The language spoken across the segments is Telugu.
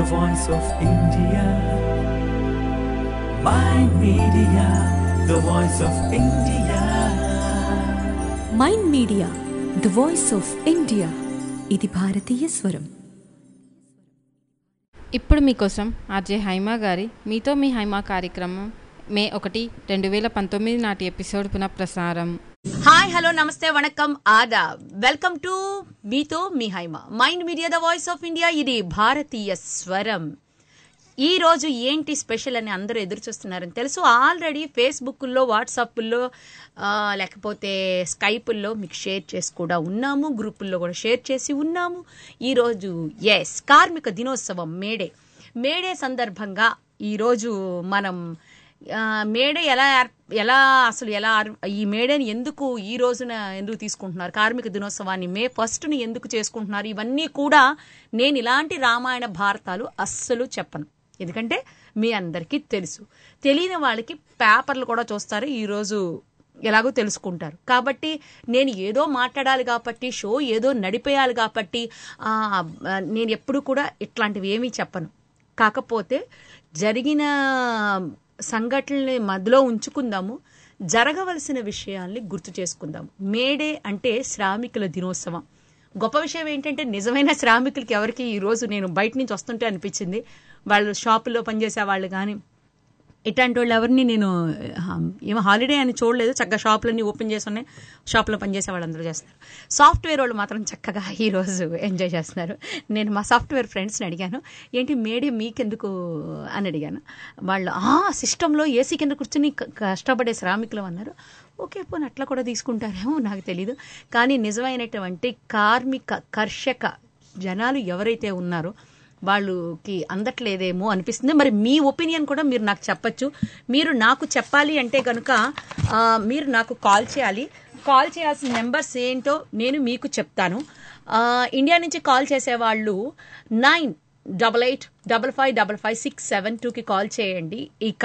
the voice of India. Mind Media, the voice of India. Mind media the voice of India ఇది భారతీయ స్వరం ఇప్పుడు మీకోసం ఆర్జే హైమా గారి మీతో మీ హైమా కార్యక్రమం మే ఒకటి రెండు వేల పంతొమ్మిది నాటి ఎపిసోడ్ పునఃప్రసారం హాయ్ హలో నమస్తే వణకం ఆదా వెల్కమ్ టు మీతో మీ Haima mind media the voice of India ఇది భారతీయ స్వరం ఈ రోజు ఏంటి స్పెషల్ అని అందరూ ఎదురు చూస్తున్నారని తెలుసు ఆల్రెడీ ఫేస్బుక్లో వాట్సాప్లో లేకపోతే స్కైపుల్లో మీకు షేర్ చేసి కూడా ఉన్నాము గ్రూపుల్లో కూడా షేర్ చేసి ఉన్నాము ఈరోజు ఎస్ కార్మిక దినోత్సవం మేడే మేడే సందర్భంగా ఈరోజు మనం ఆ, మేడే ఎలా ఏర్- ఎలా అసలు ఎలా ఆర్- ఈ మేడేని ఎందుకు ఈ రోజున ఎందుకు తీసుకుంటున్నారు కార్మిక దినోత్సవాన్ని మే ఫస్ట్ని ఎందుకు చేసుకుంటున్నారు ఇవన్నీ కూడా నేను ఇలాంటి రామాయణ భారతాలు అస్సలు చెప్పను ఎందుకంటే మీ అందరికీ తెలుసు తెలియని వాళ్ళకి పేపర్లు కూడా చూస్తారు ఈరోజు ఎలాగో తెలుసుకుంటారు కాబట్టి నేను ఏదో మాట్లాడాలి కాబట్టి షో ఏదో నడిపేయాలి కాబట్టి ఆ, ఆ, నేను ఎప్పుడు కూడా ఇట్లాంటివి ఏమీ చెప్పను కాకపోతే జరిగిన సంఘటనల్ని మధ్యలో ఉంచుకుందాము జరగవలసిన విషయాల్ని గుర్తు చేసుకుందాము మేడే అంటే శ్రామికుల దినోత్సవం గొప్ప విషయం ఏంటంటే నిజమైన శ్రామికులకి ఎవరికి ఈరోజు నేను బయట నుంచి వస్తుంటే అనిపించింది వాళ్ళు షాపుల్లో పనిచేసే వాళ్ళు కానీ ఇట్లాంటి వాళ్ళు ఎవరిని నేను ఆ, ఏమో హాలిడే అని చూడలేదు చక్కగా షాపులన్నీ ఓపెన్ చేసి ఉన్నాయి షాప్లో పనిచేసే వాళ్ళందరూ చేస్తారు సాఫ్ట్వేర్ వాళ్ళు మాత్రం చక్కగా ఈరోజు ఎంజాయ్ చేస్తున్నారు నేను మా సాఫ్ట్వేర్ ఫ్రెండ్స్ని అడిగాను ఏంటి మేడే మీకెందుకు అని అడిగాను వాళ్ళు ఆ సిస్టంలో ఏసీ కింద కూర్చుని క- కష్టపడే శ్రామికులు అన్నారు ఓకే పోనీ అట్లా కూడా తీసుకుంటారేమో నాకు తెలియదు కానీ నిజమైనటువంటి కార్మిక కర్షక జనాలు ఎవరైతే ఉన్నారో వాళ్ళకి అందట్లేదేమో అనిపిస్తుంది మరి మీ ఒపీనియన్ కూడా మీరు నాకు చెప్పచ్చు మీరు నాకు చెప్పాలి అంటే కనుక ఆ, మీరు నాకు కాల్ చేయాలి కాల్ చేయాల్సిన నెంబర్స్ ఏంటో నేను మీకు చెప్తాను ఆ, ఇండియా నుంచి కాల్ చేసేవాళ్ళు nine double eight double five double five six seven టూకి కాల్ చేయండి ఇక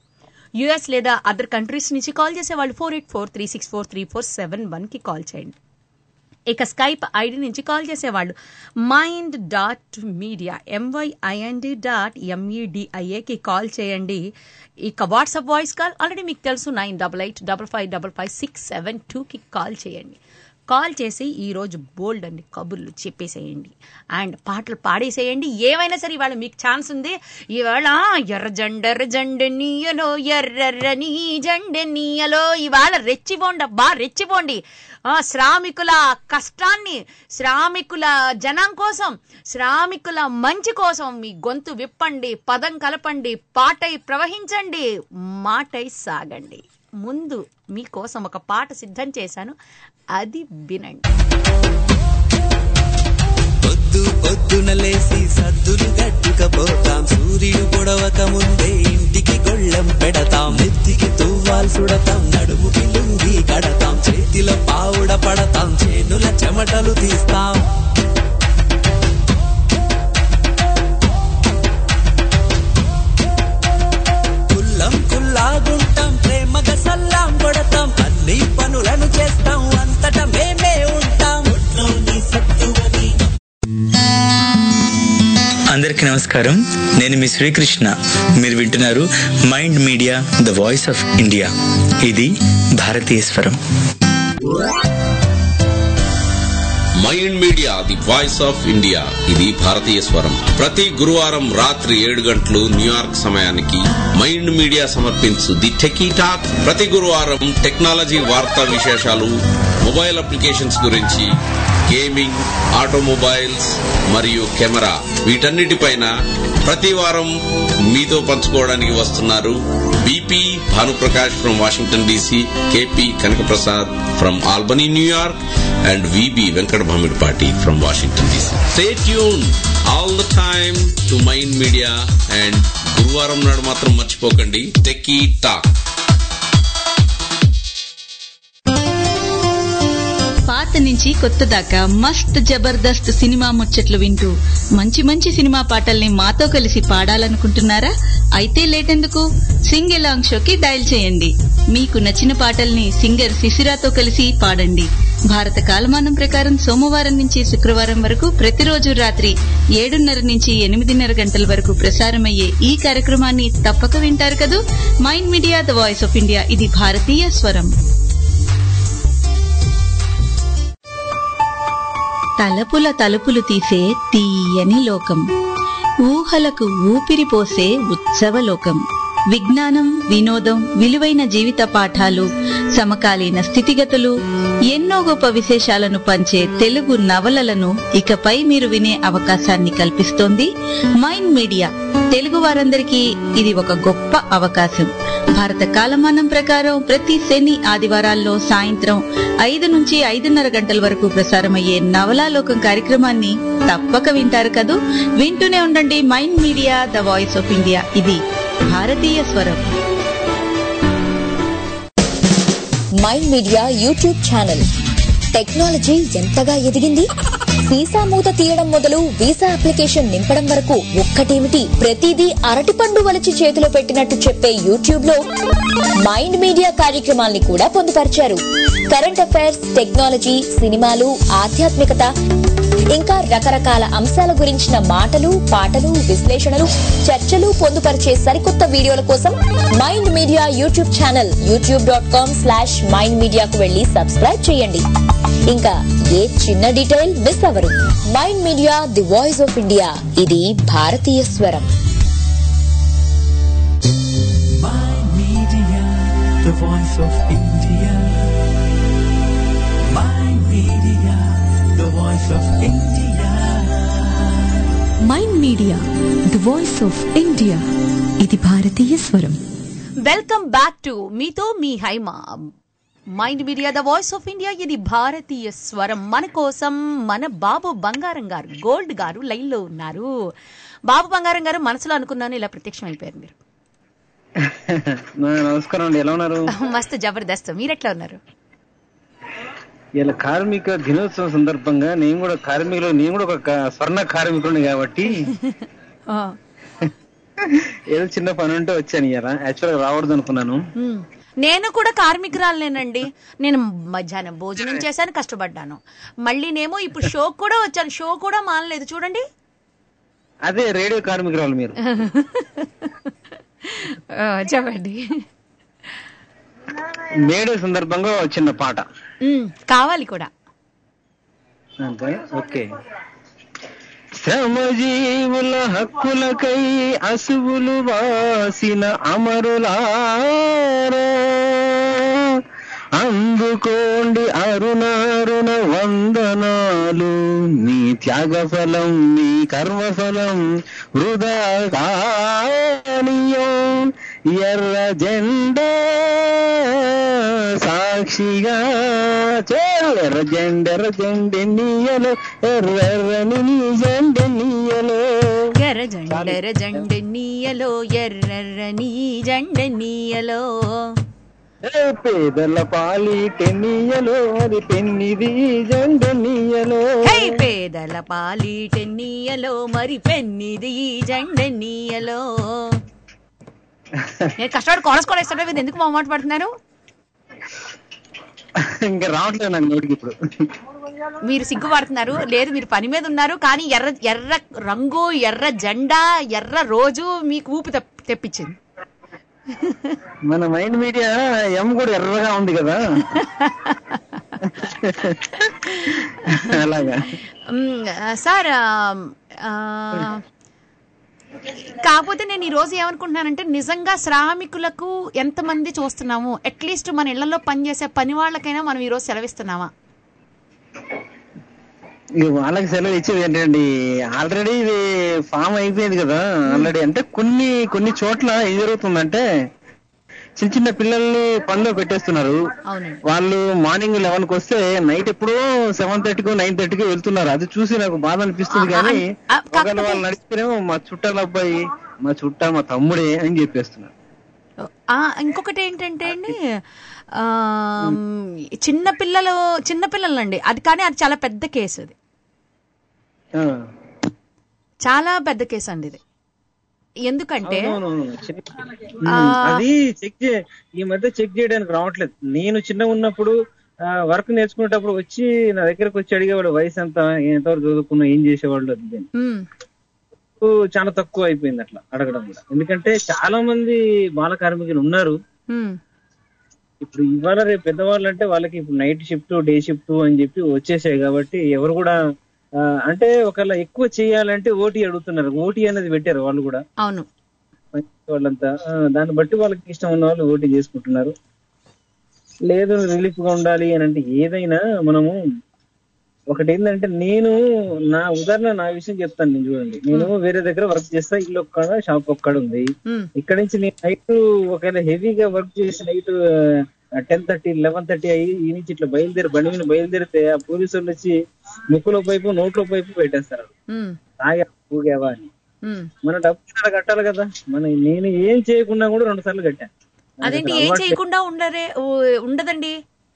యుఎస్ లేదా అదర్ కంట్రీస్ నుంచి కాల్ చేసేవాళ్ళు four eight four three six four three four seven వన్కి కాల్ చేయండి ఇక స్కైప్ ఐడి నుంచి కాల్ చేసేవాళ్ళు mind dot media MYIND dot ఎంఈడిఐఏకి కాల్ చేయండి ఇక వాట్సాప్ వాయిస్ కాల్ ఆల్రెడీ మీకు తెలుసు nine double eight double five double five six seven టూకి కాల్ చేయండి కాల్ చేసి ఈరోజు బోల్డ్ అండి కబుర్లు చెప్పేసేయండి అండ్ పాటలు పాడేసేయండి ఏమైనా సరే ఇవాళ మీకు ఛాన్స్ ఉంది ఇవాళ ఎర్ర జండెర్ర జండెనీయలో ఎర్రెర్ర నీ జండెనీయలో ఇవాళ రెచ్చిపోండి అబ్బా రెచ్చిపోండి ఆ, శ్రామికుల కష్టాన్ని శ్రామికుల జనం కోసం శ్రామికుల మంచి కోసం మీ గొంతు విప్పండి పదం కలపండి పాటై ప్రవహించండి మాటై సాగండి ముందు మీకోసం ఒక పాట సిద్ధం చేశాను అది వినండి పొద్దు పొద్దున లేసి సద్దులు గట్టుకపోతాం సూర్యుడు పొడవక ముందే ఇంటికి గొళ్ళెం పెడతాం నెత్తికి తువ్వాలు సుడతాం నడుముకి లుంగి కడతాం చేతిలో పావుడ పడతాం చేనుల చెమటలు తీస్తాం కుల్లం కుల్లాగుంటాం ప్రేమగా సల్లాం కొడతాం అన్ని పనులను చేస్తాం అంతటా మేమే ఉంటాం ఒట్లోని సత్తువని అందరికీ నమస్కారం నేను మీ శ్రీకృష్ణ మీరు వింటున్నారు mind media the voice of India ఇది భారతీయ స్వరం mind media the voice of India ఇది భారతీయ స్వరం ప్రతి గురువారం రాత్రి ఏడు గంటలు న్యూయార్క్ సమయానికి మైండ్ మీడియా సమర్పించు ది టెకీ టాక్ ప్రతి గురువారం టెక్నాలజీ వార్తా విశేషాలు మొబైల్ అప్లికేషన్స్ గురించి గేమింగ్ ఆటోమొబైల్స్ మరియు కెమెరా వీటన్నిటిపైన ప్రతి వారం మీతో పంచుకోవడానికి వస్తున్నారు BP Bhanuprakash from Washington DC KP Kanakaprasad from Albany New York and VB Venkata Bhamidipati from Washington DC stay tune all the time to mind media and గురువారం నాడు మాత్రం మర్చిపోకండి టెక్కీ టాక్ పాత పాత నుంచి కొత్త దాకా మస్త్ జబర్దస్త్ సినిమా ముచ్చట్లు వింటూ మంచి మంచి సినిమా పాటల్ని మాతో కలిసి పాడాలనుకుంటున్నారా అయితే లేటెందుకు సింగ్ ఎలాంగ్ షోకి డయల్ చేయండి మీకు నచ్చిన పాటల్ని సింగర్ శిశిరాతో కలిసి పాడండి భారత కాలమానం ప్రకారం సోమవారం నుంచి శుక్రవారం వరకు ప్రతిరోజు రాత్రి ఏడున్నర నుంచి ఎనిమిదిన్నర గంటల వరకు ప్రసారమయ్యే ఈ కార్యక్రమాన్ని తప్పక వింటారు కదూ mind media the voice of India ఇది భారతీయ స్వరం తలపుల తలుపులు తీసే తీయని లోకం ఊహలకు ఊపిరి పోసే ఉత్సవలోకం విజ్ఞానం వినోదం విలువైన జీవిత పాఠాలు సమకాలీన స్థితిగతులు ఎన్నో గొప్ప విశేషాలను పంచే తెలుగు నవలలను ఇకపై మీరు వినే అవకాశాన్ని కల్పిస్తోంది మైండ్ మీడియా తెలుగు వారందరికీ ఇది ఒక గొప్ప అవకాశం భారత కాలమానం ప్రకారం ప్రతి శని ఆదివారాల్లో సాయంత్రం ఐదు నుంచి ఐదున్నర గంటల వరకు ప్రసారమయ్యే నవలాలోకం కార్యక్రమాన్ని తప్పక వింటారు కదూ వింటూనే ఉండండి mind media the voice of India ఇది భారతీయ స్వరం mind media YouTube channel technology ఎంతగా ఎదిగింది వీసా మూత తీయడం మొదలు వీసా అప్లికేషన్ నింపడం వరకు ఒక్కటేమిటి ప్రతిదీ అరటిపండు వలిచి చేతిలో పెట్టినట్టు చెప్పే యూట్యూబ్ లో మైండ్ మీడియా కార్యక్రమాల్ని కూడా పొందుపరిచారు కరెంట్ అఫైర్స్ టెక్నాలజీ సినిమాలు ఆధ్యాత్మికత ఇంకా రకరకాల అంశాల గురించిన మాటలు పాటలు విశ్లేషణలు చర్చలు పొందుపరిచే సరికొత్త వీడియోల కోసం mind media YouTube channel YouTube dot com slash mind మీడియాకు వెళ్లి సబ్స్క్రైబ్ చేయండి ఇంకా ఏ చిన్న డీటెయిల్ మిస్ అవరు mind media the voice of India ఇది భారతీయ స్వరం My Media, the voice of India. My Media, the voice of India. Mind media the voice of India ఇది భారతీయ స్వరం వెల్కమ్ బ్యాక్ టు మీతో మీ Haima mind media the voice of India ఇది భారతీయ స్వరం మన కోసం మన బాబు బంగారం గారు గోల్డ్ గారు లైన్ లో ఉన్నారు బాబు బంగారం గారు మనసులో అనుకున్నాను ఇలా ప్రత్యక్షం అయిపోయారు మీరు నమస్కారం అండి ఎలా ఉన్నారు మస్తు జబర్దస్త్ మీరెట్లా ఉన్నారు ఇలా కార్మిక దినోత్సవం సందర్భంగా నేను కూడా కార్మికులు నేను కూడా ఒక కా- స్వర్ణ కార్మికుడిని కాబట్టి ఏదో చిన్న పని ఉంటే వచ్చాను ఇలా యాక్చువల్ గా రావద్దు అనుకున్నాను మ్మ్. నేను కూడా కార్మికురాలనేనండి నేను మధ్యాహ్నం భోజనం చేశాను కష్టపడ్డాను మళ్ళీ నేమో ఇప్పుడు షో కూడా వచ్చాను షో కూడా మానలేదు చూడండి అదే రేడియో కార్మికురాలు మీరు ఆ, చెప్పండి మేడే సందర్భంగా ఒక చిన్న పాట మ్మ్, కావాలి కూడా అంతే ఓకే శ్రమజీవుల హక్కులకై అసువులు వాసిన అమరులారా అందుకోండి అరుణారుణ వందనాలు నీ త్యాగఫలం నీ కర్మఫలం వృధా కానీయం ఎర్ర జెండా సాక్షిగా చేరు ఎర్ర జెండ ఎర్ర జెండెన్నీయలు ఎర్రెర్రని నీ జెండెన్నీయలు ఎర్ర జెండెర జెండెన్నీయలో ఎర్రెర్రని జెండెన్నీయలో ఏ పేదల పాలి టెన్నీయలు అది పెన్నిది జెండెన్నీయలు హై పేదల పాలీటెన్నీయలో మరి పెన్నిది జెండెన్నీయలో నేను కష్టపడి కోరస్ కూడా ఇస్తాడు మీరు ఎందుకు మొహమాట పడుతున్నారు ఇంకా రావట్లేదు నాకు నోటికి ఇప్పుడు మీరు సిగ్గుపడుతున్నారు లేదు మీరు పని మీద ఉన్నారు కానీ ఎర్ర ఎర్ర రంగు ఎర్ర జెండా ఎర్ర రోజు మీకు ఊపి తెప్- తెప్పించింది మన మైండ్ మీడియా ఎం కూడా ఎర్రగా ఉంది కదా అలాగా మ్, సార్ ఆ, ఆ, కాకపోతే నేను ఈ రోజు ఏమనుకుంటున్నానంటే నిజంగా శ్రామికులకు ఎంతమంది చూస్తున్నాము అట్లీస్ట్ మన ఇళ్లలో పనిచేసే పని వాళ్ళకైనా మనం ఈ రోజు సెలవిస్తున్నామా ఇక వాళ్ళకి సెలవు ఇచ్చేది ఏంటండి ఆల్రెడీ ఇది ఫామ్ అయిపోయింది కదా ఆల్రెడీ అంటే కొన్ని కొన్ని చోట్ల ఏం జరుగుతుందంటే చిన్న చిన్న పిల్లల్ని పనిలో పెట్టేస్తున్నారు అవునండి వాళ్ళు మార్నింగ్ లెవెన్ కి వస్తే నైట్ ఎప్పుడో సెవెన్ థర్టీకి నైన్ థర్టీకి వెళ్తున్నారు అది చూసి నాకు బాధ అనిపిస్తుంది ఆ, కానీ ఆ, ఒకవేళ వాళ్ళు నడిస్తేనేమో మా చుట్టాల అబ్బాయి మా చుట్టాలు మా తమ్ముడే అని చెప్పేస్తున్నారు ఆ, ఇంకొకటి ఏంటంటే అండి ఆ, చిన్న పిల్లలు చిన్న పిల్లలండి అది కానీ అది చాలా పెద్ద కేసు అది ఆ. చాలా పెద్ద కేసు అండి ఇది ఎందుకంటే అవునవును. చిన్న- ఉమ్, అది చెక్ చే ఈ మధ్య చెక్ చేయడానికి రావట్లేదు నేను చిన్న ఉన్నప్పుడు వర్క్ నేర్చుకునేటప్పుడు వచ్చి నా దగ్గరకు వచ్చి అడిగేవాడు వయసు ఎంత ఎంతవరకు చదువుకున్నా ఏం చేసేవాళ్ళు అది ఇది అని. ఉమ్, ఇప్పుడు చాలా తక్కువ అయిపోయింది అట్లా అడగడం కూడా ఎందుకంటే చాలా మంది బాల కార్మికులు ఉన్నారు ఉమ్, ఇప్పుడు ఇవాళ రేపు పెద్దవాళ్ళు అంటే వాళ్ళకి ఇప్పుడు నైట్ షిఫ్ట్ డే షిఫ్ట్ అని చెప్పి వచ్చేసాయి కాబట్టి ఎవరు కూడా ఆ, అంటే ఒకవేళ ఎక్కువ చేయాలంటే ఓటీ అడుగుతున్నారు ఓటీ అనేది పెట్టారు వాళ్ళు కూడా అవును వాళ్ళంతా ఆ, దాన్ని బట్టి వాళ్ళకి ఇష్టం ఉన్న వాళ్ళు ఓటీ చేసుకుంటున్నారు లేదు రిలీఫ్ గా ఉండాలి అని అంటే ఏదైనా మనము ఒకటి ఏంటంటే నేను నా ఉదాహరణ నా విషయం చెప్తాను నేను చూడండి నేను వేరే దగ్గర వర్క్ చేస్తా ఇల్లు ఒక్కడ షాప్ ఒక్కడ ఉంది ఉమ్, ఇక్కడ నుంచి నేను నైట్ ఒకవేళ హెవీగా వర్క్ చేసి night ten thirty eleven thirty అయ్యి ఈ నుంచి ఇట్లా బయలుదేరి బండి మీద బయలుదేరితే ఆ పోలీసు వాళ్ళు వచ్చి ముక్కులో పైపు నోట్లో పైపు పెట్టేస్తారు ఉమ్, తాగా ఊగావా అని ఉమ్. మన డబ్బు ఇక్కడ కట్టాలి కదా మన నేను ఏం చేయకుండా కూడా రెండు సార్లు కట్టా అదేంటి ఏం చేయకుండా ఉండరే ఉ- ఉండదండి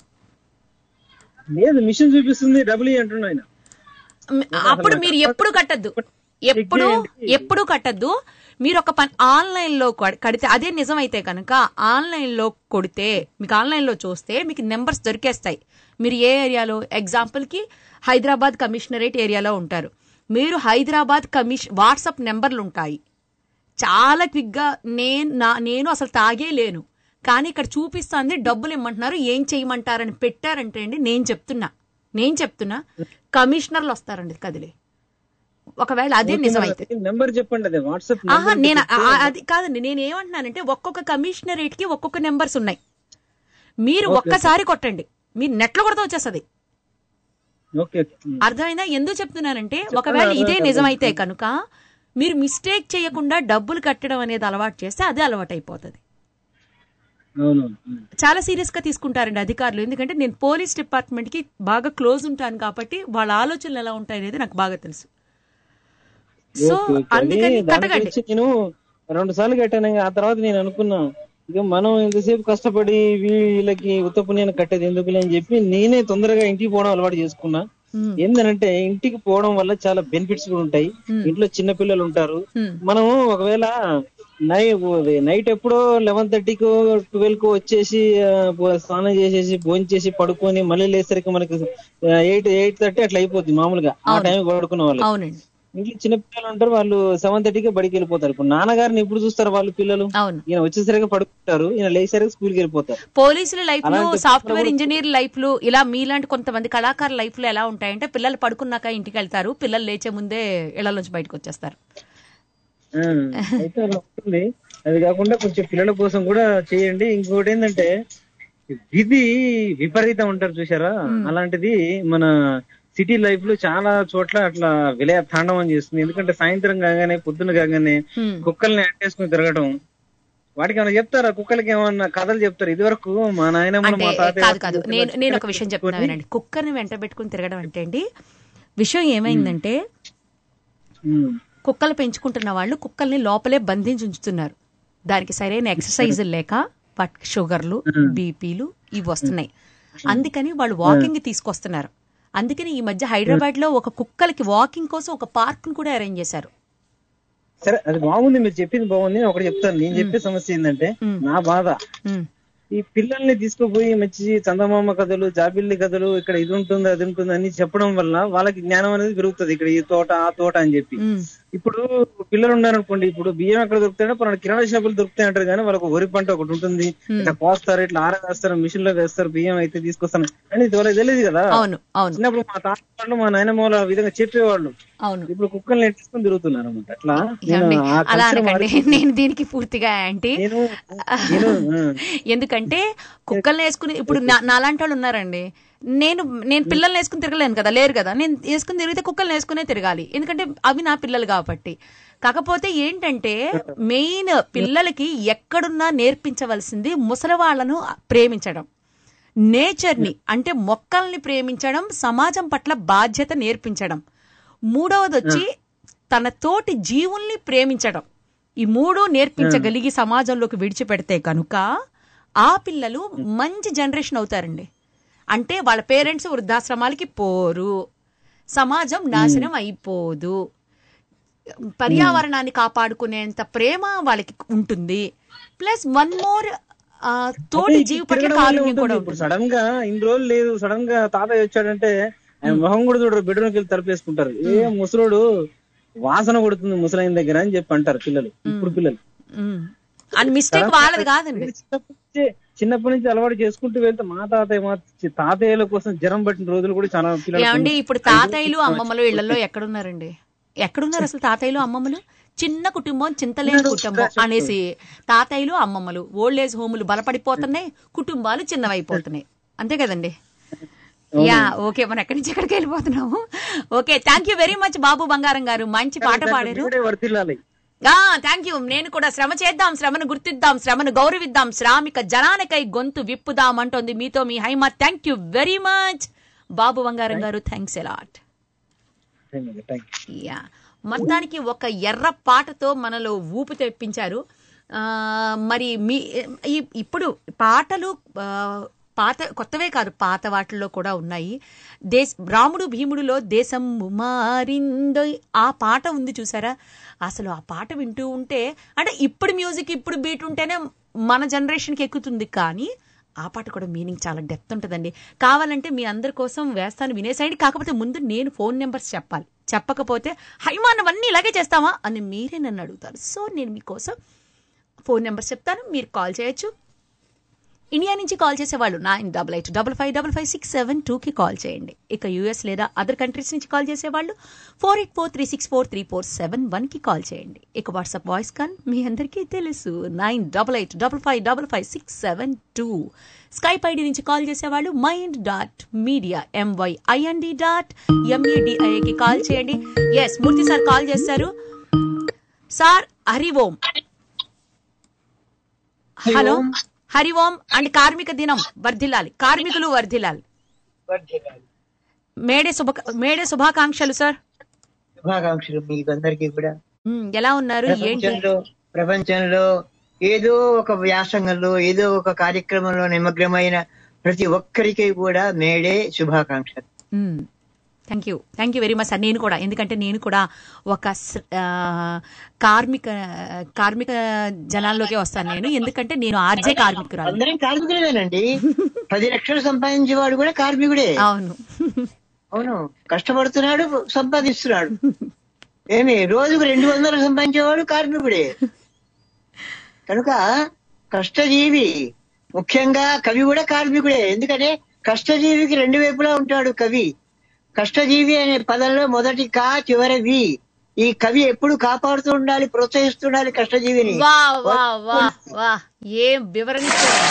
లేదు మిషన్ చూపిస్తుంది డబ్బులు ఇయ్యి అంటున్నా ఆయన మ్, అప్పుడు మీరు ఎప్పుడు కట్టద్దు ఎప్పుడు ఎప్పుడు కట్టద్దు మీరు ఒక పని ఆన్లైన్ లో కొ- కడితే అదే నిజమైతే కనుక ఆన్లైన్ లో కొడితే మీకు ఆన్లైన్ లో చూస్తే మీకు నెంబర్స్ దొరికేస్తాయి మీరు ఏ ఏరియాలో ఎగ్జాంపుల్ కి హైదరాబాద్ కమిషనరేట్ ఏరియాలో ఉంటారు మీరు హైదరాబాద్ కమిషన్ వాట్సాప్ నెంబర్లు ఉంటాయి చాలా క్విక్ గా నేను నా నేను అసలు తాగే లేను కానీ ఇక్కడ చూపిస్తుంది డబ్బులు ఇమ్మంటున్నారు ఏం చేయమంటారని పెట్టారంటే అండి నేను చెప్తున్నా నేను చెప్తున్నా కమిషనర్లు వస్తారండి కదిలి ఒకవేళ అదే నిజమైతే నెంబర్ చెప్పండి అదే వాట్సాప్ ఆహా నేను ఆ- ఆ- అది కాదండి నేను ఏమంటున్నానంటే ఒక్కొక్క కమిషనరేట్ కి ఒక్కొక్క నెంబర్స్ ఉన్నాయి మీరు ఒక్కసారి కొట్టండి మీరు నెట్లో కొడితే వచ్చేస్తుంది ఓకే అర్థమైందా ఎందుకు చెప్తున్నానంటే ఒకవేళ ఇదే నిజమైతే కనుక మీరు మిస్టేక్ చేయకుండా డబ్బులు కట్టడం అనేది అలవాటు చేస్తే అదే అలవాటు అయిపోతుంది అవును చాలా సీరియస్ గా తీసుకుంటారండి అధికారులు ఎందుకంటే నేను పోలీస్ డిపార్ట్మెంట్ కి బాగా క్లోజ్ ఉంటాను కాబట్టి వాళ్ళ ఆలోచనలు ఎలా ఉంటాయి అనేది నాకు బాగా తెలుసు సో ఓకే, ఓకే. అందుకని అది దాని కట్టకండి గురించి నేను రెండు సార్లు కట్టాను ఇంకా ఆ తర్వాత నేను అనుకున్నా ఇక మనం ఇంతసేపు కష్టపడి వీళ్ళకి ఉత్తపుణ్యాన్ని కట్టేది ఎందుకులే అని చెప్పి నేనే తొందరగా ఇంటికి పోవడం అలవాటు చేసుకున్నా ఉమ్, ఏంటంటే ఇంటికి పోవడం వల్ల చాలా బెనిఫిట్స్ కూడా ఉంటాయి Hmm. ఇంట్లో చిన్న పిల్లలు ఉంటారు ఉమ్, మనం ఒకవేళ నై నైట్ ఎప్పుడో లెవెన్ థర్టీకి ట్వెల్వ్ కు వచ్చేసి ఆ, బో- స్నానం చేసేసి భోజనం చేసి పడుకొని మళ్ళీ లేసరికి మనకి ఎయిట్ ఎయిట్ థర్టీ అట్లా అయిపోద్ది మామూలుగా ఆ అవును. టైం పడుకున్న వాళ్ళు అవునండి ఇంట్లో చిన్న పిల్లలు ఉంటారు వాళ్ళు సెవెన్ థర్టీకి బడికి వెళ్ళిపోతారు ఇప్పుడు నాన్నగారిని ఇప్పుడు చూస్తారు వాళ్ళు పిల్లలు అవును ఈయన వచ్చేసరికి పడుకుంటారు ఈయన లేసరికి స్కూల్కి వెళ్ళిపోతారు పోలీసుల లైఫ్ లో అలాంటి సాఫ్ట్వేర్ కూడా- ఇంజనీర్ లైఫ్ లో ఇలా మీలాంటి కొంతమంది కళాకారుల లైఫ్ లో ఎలా ఉంటాయంటే పిల్లలు పడుకున్నాక ఇంటికి వెళ్తారు పిల్లలు లేచే ముందే ఇళ్ల నుంచి బయటకు వచ్చేస్తారు ఆ, అయితే అలా ఉంటుంది అది కాకుండా కొంచెం పిల్లల కోసం కూడా చేయండి ఇంకోటి ఏంటంటే విధి విపరీతం ఉంటారు చూసారా అలాంటిది మన సిటీ లైఫ్ లో చాలా చోట్ల అట్లా విలయ తాండవం చేస్తుంది ఎందుకంటే సాయంత్రం కాగానే పొద్దున కాగానే హ్మ్. కుక్కల్ని అట్టేసుకుని తిరగడం వాటికి ఏమైనా చెప్తారా కుక్కలకి ఏమన్నా కథలు చెప్తారు ఇది వరకు మా నాయనమ్మ అంటే మా తాతయ్య కాదు కాదు నేను నేను ఒక విషయం చెప్తున్నా వినండి కుక్కర్ని వెంట పెట్టుకుని తిరగడం అంటే అండి విషయం ఏమైందంటే ఉమ్, కుక్కలు పెంచుకుంటున్న వాళ్ళు కుక్కల్ని లోపలే బంధించి ఉంచుతున్నారు దానికి సరైన ఎక్సర్సైజ్ లేక వాటికి షుగర్లు బీపీలు ఇవి వస్తున్నాయి అందుకని వాళ్ళు వాకింగ్ తీసుకొస్తున్నారు అందుకని ఈ మధ్య హైదరాబాద్ లో ఒక కుక్కలకి వాకింగ్ కోసం ఒక పార్క్ కూడా అరేంజ్ చేశారు సరే అది బాగుంది మీరు చెప్పింది బాగుంది నేను ఒకటి చెప్తాను నేను చెప్పే సమస్య ఏంటంటే ఉమ్. నా బాధ ఉమ్, ఈ పిల్లల్ని తీసుకుపోయి మంచి చందమామ కథలు జాబిల్లి కథలు ఇక్కడ ఇది ఉంటుంది అది ఉంటుంది అని చెప్పడం వల్ల వాళ్ళకి జ్ఞానం అనేది పెరుగుతుంది ఇక్కడ ఈ తోట ఆ తోట అని చెప్పి ఉమ్, ఇప్పుడు పిల్లలు ఉన్నారనుకోండి ఇప్పుడు బియ్యం ఎక్కడ దొరుకుతాయో మన కిరాణా షాపులు దొరుకుతాయి అంటారు కానీ వాళ్ళకి వరి పంట ఒకటి ఉంటుంది ఇట్లా కోస్తారు ఇట్లా ఆర వేస్తారు మిషన్ లో వేస్తారు బియ్యం అయితే తీసుకొస్తాను అని ఇది వాళ్ళకి తెలియదు కదా అవును అవును చిన్నప్పుడు మా తాత వాళ్ళు మా నాయనమ్మ వాళ్ళు ఆ విధంగా చెప్పేవాళ్ళు అవును ఇప్పుడు కుక్కల్ని ఎట్టుకొని తిరుగుతున్నారు అనమాట అట్లా నేను ఏమండి? ఆ అలా culture అనకండి మారిపోయింది. నేను దీనికి పూర్తిగా యాంటీ నేను నేను ఆ. ఎందుకంటే కుక్కల్ని వేసుకుని ఇప్పుడు నా- నాలాంటి వాళ్ళు ఉన్నారండి నేను నేను పిల్లల్ని వేసుకుని తిరగలేను కదా లేరు కదా నేను వేసుకుని తిరిగితే కుక్కల్ని వేసుకునే తిరగాలి ఎందుకంటే అవి నా పిల్లలు కాబట్టి కాకపోతే ఏంటంటే మెయిన్ పిల్లలకి ఎక్కడున్నా నేర్పించవలసింది ముసలి వాళ్ళను ప్రేమించడం నేచర్ని అంటే మొక్కల్ని ప్రేమించడం సమాజం పట్ల బాధ్యత నేర్పించడం మూడవది వచ్చి తన తోటి జీవుల్ని ప్రేమించడం ఈ మూడు నేర్పించగలిగి సమాజంలోకి విడిచిపెడితే కనుక ఆ పిల్లలు మంచి జనరేషన్ అవుతారండి అంటే వాళ్ళ పేరెంట్స్ వృద్ధాశ్రమాలకి పోరు సమాజం నాశనం అయిపోదు పర్యావరణాన్ని కాపాడుకునేంత ప్రేమ వాళ్ళకి ఉంటుంది ప్లస్ వన్ మోర్ తోటి జీవి పట్ల తిరగడం వల్ల కాలుణ్యం ఉంటుంది. కూడా ఇప్పుడు ఉంటుంది సడన్ గా ఇన్ని రోజులు లేదు సడన్ గా తాతయ్య వచ్చాడంటే ఆయన మొహం కూడా చూడరు బెడ్రూమ్కి వెళ్ళి తలపేసుకుంటారు ఏ ముసలోడు వాసన కొడుతుంది ముసలైన దగ్గర అని చెప్పి అంటారు పిల్లలు ఇప్పుడు పిల్లలు ఉమ్. అని మిస్టేక్ వాళ్ళది కాదండి చిన్నప్పటి నుంచే చిన్నప్పటి నుంచి అలవాటు చేసుకుంటూ వెళ్తే మా తాతయ్య మా చి- తాతయ్యల కోసం జ్వరం పట్టిన రోజులు కూడా చాలా పిల్లలు ఏమండి ఇప్పుడు తాతయ్యలు అమ్మమ్మలు ఇళ్లలో ఎక్కడున్నారండి ఎక్కడున్నారు అసలు తాతయ్యలు అమ్మమ్మలు చిన్న కుటుంబం చింతలేని కుటుంబం అనేసి తాతయ్యలు అమ్మమ్మలు ఓల్డ్ ఏజ్ హోములు బలపడిపోతున్నాయి కుటుంబాలు చిన్నవైపోతున్నాయి అంతే కదండి యా ఓకే మనం ఎక్కడి నుంచి ఎక్కడికి వెళ్ళిపోతున్నాము okay thank you very much బాబు బంగారం గారు మంచి పాట పాడారు ఇప్పుడే వర్తిల్లాలి థ్యాంక్ యూ నేను కూడా శ్రమ చేద్దాం శ్రమను గుర్తిద్దాం శ్రమను గౌరవిద్దాం శ్రామిక జనానికై గొంతు విప్పుదాం అంటోంది మీతో మీ Haima thank you very much బాబు బంగారం గారు థ్యాంక్స్ ఎలాట్ థ్యాంక్ యా మొత్తానికి ఒక ఎర్ర పాటతో మనలో ఊపు తెప్పించారు ఆ, మరి మీ ఈ- ఇప్పుడు పాటలు ఆ, పాత కొత్తవే కాదు పాత వాటిల్లో కూడా ఉన్నాయి దేశ రాముడు భీముడులో దేశం మారిందో ఆ పాట ఉంది చూసారా అసలు ఆ పాట వింటూ ఉంటే అంటే ఇప్పుడు మ్యూజిక్ ఇప్పుడు బీట్ ఉంటేనే మన జనరేషన్కి ఎక్కుతుంది కానీ ఆ పాట కూడా మీనింగ్ చాలా డెప్త్ ఉంటుందండి కావాలంటే మీ అందరి కోసం వేస్తాను వినేసేయండి కాకపోతే ముందు నేను ఫోన్ నెంబర్స్ చెప్పాలి చెప్పకపోతే హైమానవన్నీ ఇలాగే చేస్తావా అని మీరే నన్ను అడుగుతారు సో నేను మీకోసం ఫోన్ నెంబర్ చెప్తాను మీరు కాల్ చేయొచ్చు ఇండియా నుంచి కాల్ చేసేవాళ్ళు nine double eight double five double five six seven టూకి కాల్ చేయండి ఇక యూఎస్ లేదా అదర్ కంట్రీస్ నుంచి కాల్ చేసేవాళ్ళు four eight four three six four three four seven వన్కి కాల్ చేయండి ఇక వాట్సాప్ వాయిస్ కాల్ మీ అందరికీ తెలుసు nine double eight double five double five six seven two Skype ID నుంచి కాల్ చేసేవాళ్ళు mind dot media MYIND dot ఎంఏడిఐకి కాల్ చేయండి ఎస్ మూర్తి సార్ కాల్ చేస్తారు sir Hari Om hello Hari Om and కార్మిక దినం వర్ధిల్లాలి కార్మికులు వర్ధిల్లాలి మేడే శుభ మేడే శుభాకాంక్షలు సార్ శుభాకాంక్షలు మీకు అందరికీ కూడా ఉమ్, ఎలా ఉన్నారు ఏంటి ప్రపంచంలో ప్రపంచంలో ఏదో ఒక వ్యాసంగంలో ఏదో ఒక కార్యక్రమంలో నిమగ్నమైన ప్రతి ఒక్కరికి కూడా మేడే శుభాకాంక్షలు thank you thank you very much sir నేను కూడా ఎందుకంటే నేను కూడా ఒక స- ఆ, కార్మిక కార్మిక జనాల్లోకి వస్తాను నేను ఎందుకంటే నేను ఆర్జే కార్మికురాలు అందరం కార్మికులేనండి పది లక్షలు సంపాదించేవాడు కూడా కార్మికుడే అవును అవును కష్టపడుతున్నాడు సంపాదిస్తున్నాడు ఏమి రోజుకు రెండు వందలు సంపాదించేవాడు కార్మికుడే కనుక కష్టజీవి ముఖ్యంగా కవి కూడా కార్మికుడే ఎందుకంటే కష్టజీవికి రెండు వైపులా ఉంటాడు కవి కష్టజీవి అనే పదంలో మొదటి కా చివరి వి ఈ కవి ఎప్పుడు కాపాడుతూ ఉండాలి ప్రోత్సహిస్తూ ఉండాలి కష్టజీవిని వా వా వా వా ఏం వివరణ ఇచ్చారు.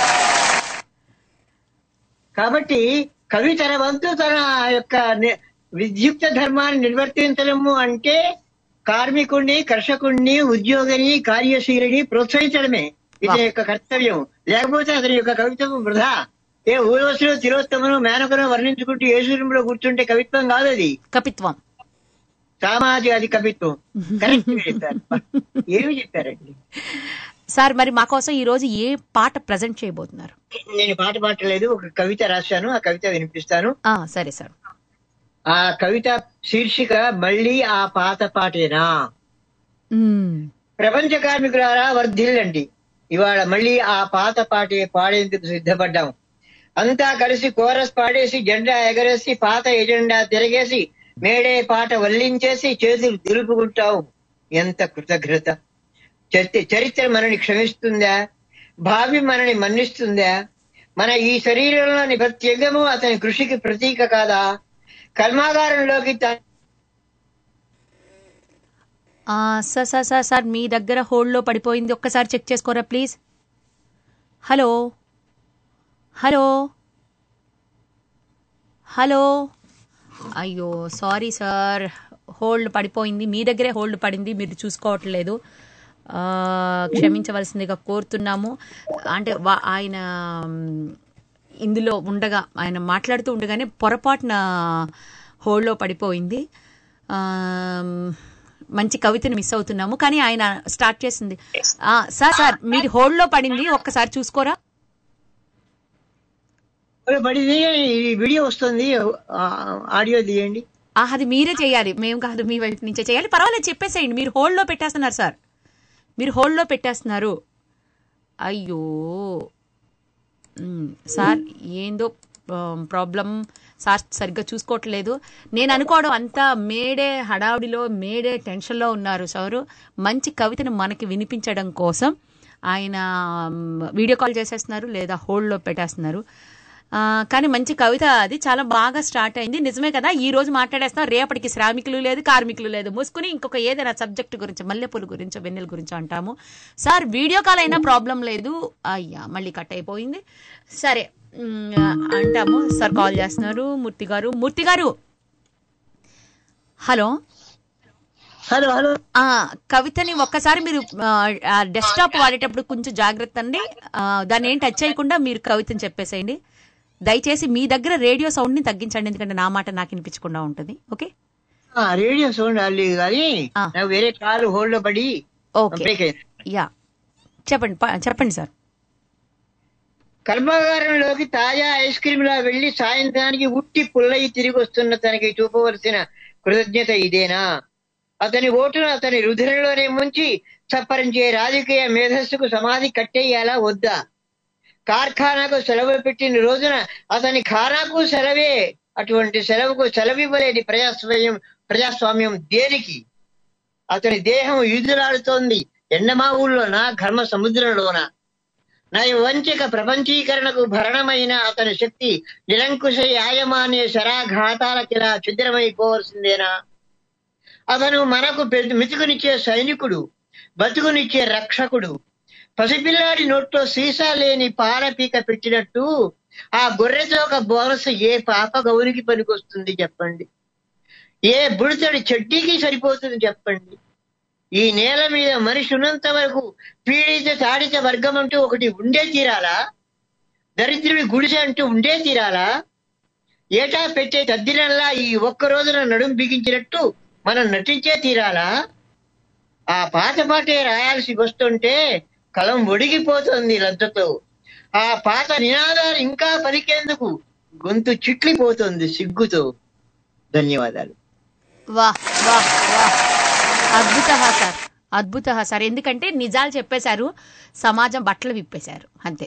కాబట్టి కవి తన వంతు తన యొక్క ని- విద్యుక్త ధర్మాన్ని నిర్వర్తించడము అంటే కార్మికుణ్ణి కర్షకుణ్ణి ఉద్యోగిని కార్యశీలిని ప్రోత్సహించడమే ఇది యొక్క కర్తవ్యం లేకపోతే అతని యొక్క కవిత్వం వృధా ఏ ఊరోసులు తిరోత్తమను మేనకను వర్ణించుకుంటూ ఏసురంలో కూర్చుంటే కవిత్వం కాదు అది కవిత్వం సామాజిక అది కవిత్వం కరెక్ట్ చెప్పారు ఏమి చెప్పారండి సార్ మరి మా కోసం ఈ రోజు ఏ పాట ప్రజెంట్ చేయబోతున్నారు నేను పాట పాడలేదు ఒక కవిత రాశాను ఆ కవిత వినిపిస్తాను ఆ సరే సార్ ఆ కవిత శీర్షిక మళ్ళీ ఆ పాత పాటేనా మ్మ్. ప్రపంచ కార్మికులారా వర్ధిల్లండి ఇవాళ మళ్ళీ ఆ పాత పాటే పాడేందుకు సిద్ధపడ్డాం అంతా కలిసి కోరస్ పాడేసి జెండా ఎగరేసి పాత ఎజెండా తిరగేసి మేడే పాట వల్లించేసి చేతులు దులుపుకుంటాం ఎంత కృతజ్ఞత చరిత్ర చరిత్ర మనని క్షమిస్తుందా భావి మనని మన్నిస్తుందా మన ఈ శరీరంలోని ప్రతి అంగము అతని కృషికి ప్రతీక కాదా కర్మాగారంలోకి త- ఆ, సార్ సార్ సార్ సార్ మీ దగ్గర హోల్డ్లో పడిపోయింది ఒక్కసారి చెక్ చేసుకోరా ప్లీజ్ హలో హలో హలో అయ్యో సారీ సార్ హోల్డ్ పడిపోయింది మీ దగ్గరే హోల్డ్ పడింది మీరు చూసుకోవట్లేదు ఆ, క్షమించవలసిందిగా కోరుతున్నాము అంటే వా- ఆయన మ్, ఇందులో ఉండగా ఆయన మాట్లాడుతూ ఉండగానే పొరపాటున హోల్డ్లో పడిపోయింది ఆమ్, మంచి కవితను మిస్ అవుతున్నాము కానీ ఆయన స్టార్ట్ చేసింది ఆ, సార్ సార్ మీరు హోల్డ్ లో పడింది ఒక్కసారి చూసుకోరా ఒరే, బడి తీయండి, ఈ వీడియో వస్తుంది ఆ, ఆడియో తీయండి ఆ, అది మీరే చేయాలి మేము కాదు మీ వైపు నుంచే చేయాలి పర్వాలేదు చెప్పేసేయండి మీరు హోల్డ్ లో పెట్టేస్తున్నారు సార్ మీరు హోల్డ్ లో పెట్టేస్తున్నారు అయ్యో మ్, సార్ ఏందో ప్రాబ్లం సార్ సరిగ్గా చూసుకోవట్లేదు నేను అనుకోవడం అంతా మేడే హడావుడిలో మేడే టెన్షన్లో ఉన్నారు సారు మంచి కవితను మనకి వినిపించడం కోసం ఆయన మ్, వీడియో కాల్ చేసేస్తున్నారు లేదా హోల్డ్లో పెట్టేస్తున్నారు ఆ, కానీ మంచి కవిత అది చాలా బాగా స్టార్ట్ అయింది నిజమే కదా ఈ రోజు మాట్లాడేస్తాం రేపటికి శ్రామికులు లేదు కార్మికులు లేదు మూసుకుని ఇంకొక ఏదైనా సబ్జెక్ట్ గురించి మల్లెపూల గురించో వెన్నెల గురించో అంటాము సార్ వీడియో కాల్ అయినా ప్రాబ్లం లేదు అయ్యా మళ్ళీ కట్ అయిపోయింది సరే ఉమ్, అంటాము సార్ కాల్ చేస్తున్నారు మూర్తి గారు మూర్తి గారు హలో హలో హలో ఆ కవితని ఒక్కసారి మీరు డెస్క్టాప్ వాడేటప్పుడు కొంచెం జాగ్రత్త అండి ఆ, దాన్ని ఏం టచ్ చేయకుండా మీరు కవితని చెప్పేసేయండి దయచేసి మీ దగ్గర రేడియో సౌండ్ ని తగ్గించండి ఎందుకంటే నా మాట నాకు వినిపించకుండా ఉంటుంది ఓకే ఆ, రేడియో సౌండ్ అల్లేదు కానీ నాకు వేరే కాలు హోల్డ్ లో పడి ఓకే బ్రేక్ అయింది యా చెప్పండి ప- చెప్పండి సార్ కర్మాగారంలోకి తాజా ఐస్ క్రీమ్ లా వెళ్లి సాయంత్రానికి ఉట్టి పుల్లయి తిరిగి వస్తున్న తనకి చూపవలసిన కృతజ్ఞత ఇదేనా అతని ఓటును అతని రుధిరంలోనే ముంచి చప్పరించే రాజకీయ మేధస్సుకు సమాధి కట్టేయాలా వద్దా కార్ఖానాకు సెలవు పెట్టిన రోజున అతని ఖానాకు సెలవే అటువంటి సెలవుకు సెలవివ్వలేని ప్రజాస్వామ్యం ప్రజాస్వామ్యం దేనికి అతని దేహం ఈదులాడుతోంది ఎండమావుల్లోనా ఘర్మ సముద్రంలోనా నయ వంచక ప్రపంచీకరణకు భరణమైన అతని శక్తి నిరంకుశ యాయమాన్య శరాఘాతాలకిలా ఛిద్రమైపోవలసిందేనా అతను మనకు పె- మెతుకునిచ్చే సైనికుడు బతుకునిచ్చే రక్షకుడు పసిపిల్లాడి నోట్లో సీసా లేని పాలపీక పెట్టినట్టు ఆ గొర్రెతో ఒక బోనస్ ఏ పాప గౌరికి పనికొస్తుంది చెప్పండి ఏ బుడతడి చెడ్డీకి సరిపోతుంది చెప్పండి ఈ నేల మీద మనిషి ఉన్నంత వరకు పీడిత తాడిత వర్గం అంటూ ఒకటి ఉండే తీరాలా దరిద్రుడి గుడిసె అంటూ ఉండే తీరాలా ఏటా పెట్టే తద్దినల్లా ఈ ఒక్క రోజున నడుం బిగించినట్టు మనం నటించే తీరాలా ఆ పాత పాటే రాయాల్సి వస్తుంటే కలం ఒడిగిపోతుంది లజ్జతో ఆ పాత నినాదాలు ఇంకా పలికేందుకు గొంతు చిట్లిపోతుంది సిగ్గుతో ధన్యవాదాలు వాహ్ వాహ్ వాహ్ అద్భుత సార్ అద్భుత సార్ ఎందుకంటే నిజాలు చెప్పేశారు సమాజం బట్టలు విప్పేశారు అంతే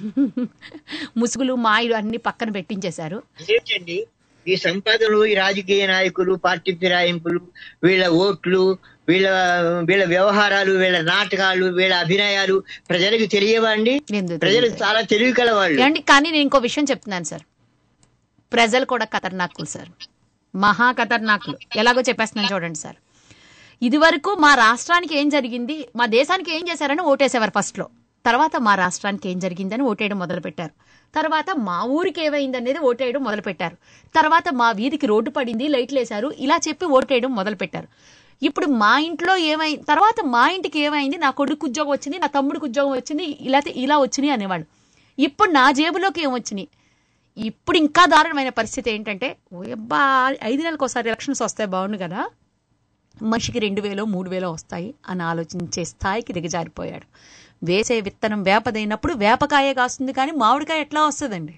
ముసుగులు మాయలు అన్ని పక్కన పెట్టించేశారు ఏంటండి ఈ సంపాదనలు ఈ రాజకీయ నాయకులు పార్టీ ఫిరాయింపులు వీళ్ళ ఓట్లు వీళ్ళ వీళ్ళ వ్యవహారాలు వీళ్ళ నాటకాలు వీళ్ళ అభినయాలు ప్రజలకు తెలియవా అండి ప్రజలు చాలా తెలివి కలవాళ్ళు ఏమండి కానీ నేను ఇంకో విషయం చెప్తున్నాను సార్ ప్రజలు కూడా ఖతర్నాకులు సార్ మహా ఖతర్నాకులు ఎలాగో చెప్పేస్తున్నాను చూడండి సార్ ఇది వరకు మా రాష్ట్రానికి ఏం జరిగింది మా దేశానికి ఏం చేశారని ఓటేసేవారు ఫస్ట్ లో తర్వాత మా రాష్ట్రానికి ఏం జరిగిందని ఓటేయడం మొదలు పెట్టారు తర్వాత మా ఊరికి ఏమైంది అనేది ఓటేయడం మొదలు పెట్టారు తర్వాత మా వీధికి రోడ్డు పడింది లైట్లు వేశారు ఇలా చెప్పి ఓటేయడం మొదలు పెట్టారు ఇప్పుడు మా ఇంట్లో ఏమై తర్వాత మా ఇంటికి ఏమైంది నా కొడుకు ఉద్యోగం వచ్చింది నా తమ్ముడికి ఉద్యోగం వచ్చింది ఇలా ఇలా వచ్చినాయి అనేవాళ్ళు ఇప్పుడు నా జేబులోకి ఏమొచ్చినాయి ఇప్పుడు ఇంకా దారుణమైన పరిస్థితి ఏంటంటే ఓ అబ్బా ఐదు నెలలకు ఒకసారి ఎలక్షన్స్ వస్తాయి బాగుండు కదా మనిషికి రెండు వేలో మూడు వేలో వస్తాయి అని ఆలోచించే స్థాయికి దిగజారిపోయాడు వేసే విత్తనం వేపదైనప్పుడు వేపకాయే కాస్తుంది కానీ మామిడికాయ ఎట్లా వస్తుందండి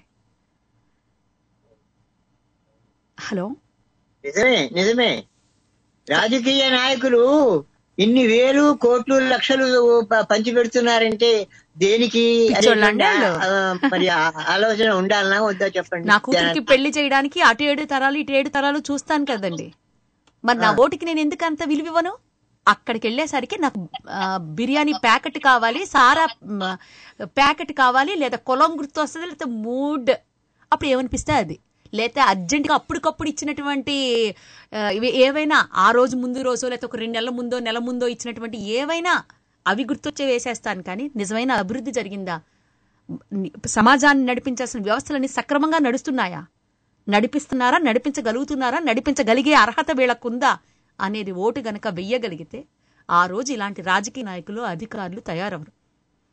హలో నిజమే నిజమే రాజకీయ నాయకులు ఇన్ని వేలు కోట్లు లక్షలు ప- పంచి పెడుతున్నారంటే దేనికి పిచ్చోళ్ళండి అనేటువంటి వాళ్ళు. ఆ, మరి ఆ ఆలోచన ఉండాలనా వద్దా చెప్పండి నా కూతురికి పెళ్లి చేయడానికి అటు ఏడు తరాలు ఇటు ఏడు తరాలు చూస్తాను కదండి మరి నా ఓటుకి నేను ఎందుకు అంత విలువివ్వను అక్కడికి వెళ్ళేసరికి నాకు ఆ, బిర్యానీ ప్యాకెట్ కావాలి సారా మ్, ప్యాకెట్ కావాలి లేదా కులం గుర్తు వస్తుంది లేదా మూడ్ అప్పుడు ఏమనిపిస్తే అది లేకపోతే అర్జెంటుగా అప్పటికప్పుడు ఇచ్చినటువంటి ఆ, ఇవి ఏవైనా ఆ రోజు ముందు రోజు లేకపోతే ఒక రెండు నెలల ముందో నెల ముందో ఇచ్చినటువంటి ఏవైనా అవి గుర్తొచ్చే వేసేస్తాను కానీ నిజమైన అభివృద్ధి జరిగిందా సమాజాన్ని నడిపించాల్సిన వ్యవస్థలన్నీ సక్రమంగా నడుస్తున్నాయా నడిపిస్తున్నారా నడిపించగలుగుతున్నారా నడిపించగలిగే అర్హత వీళ్ళకుందా అనేది ఓటు గనక వెయ్యగలిగితే ఆ రోజు ఇలాంటి రాజకీయ నాయకులు అధికారులు తయారవరు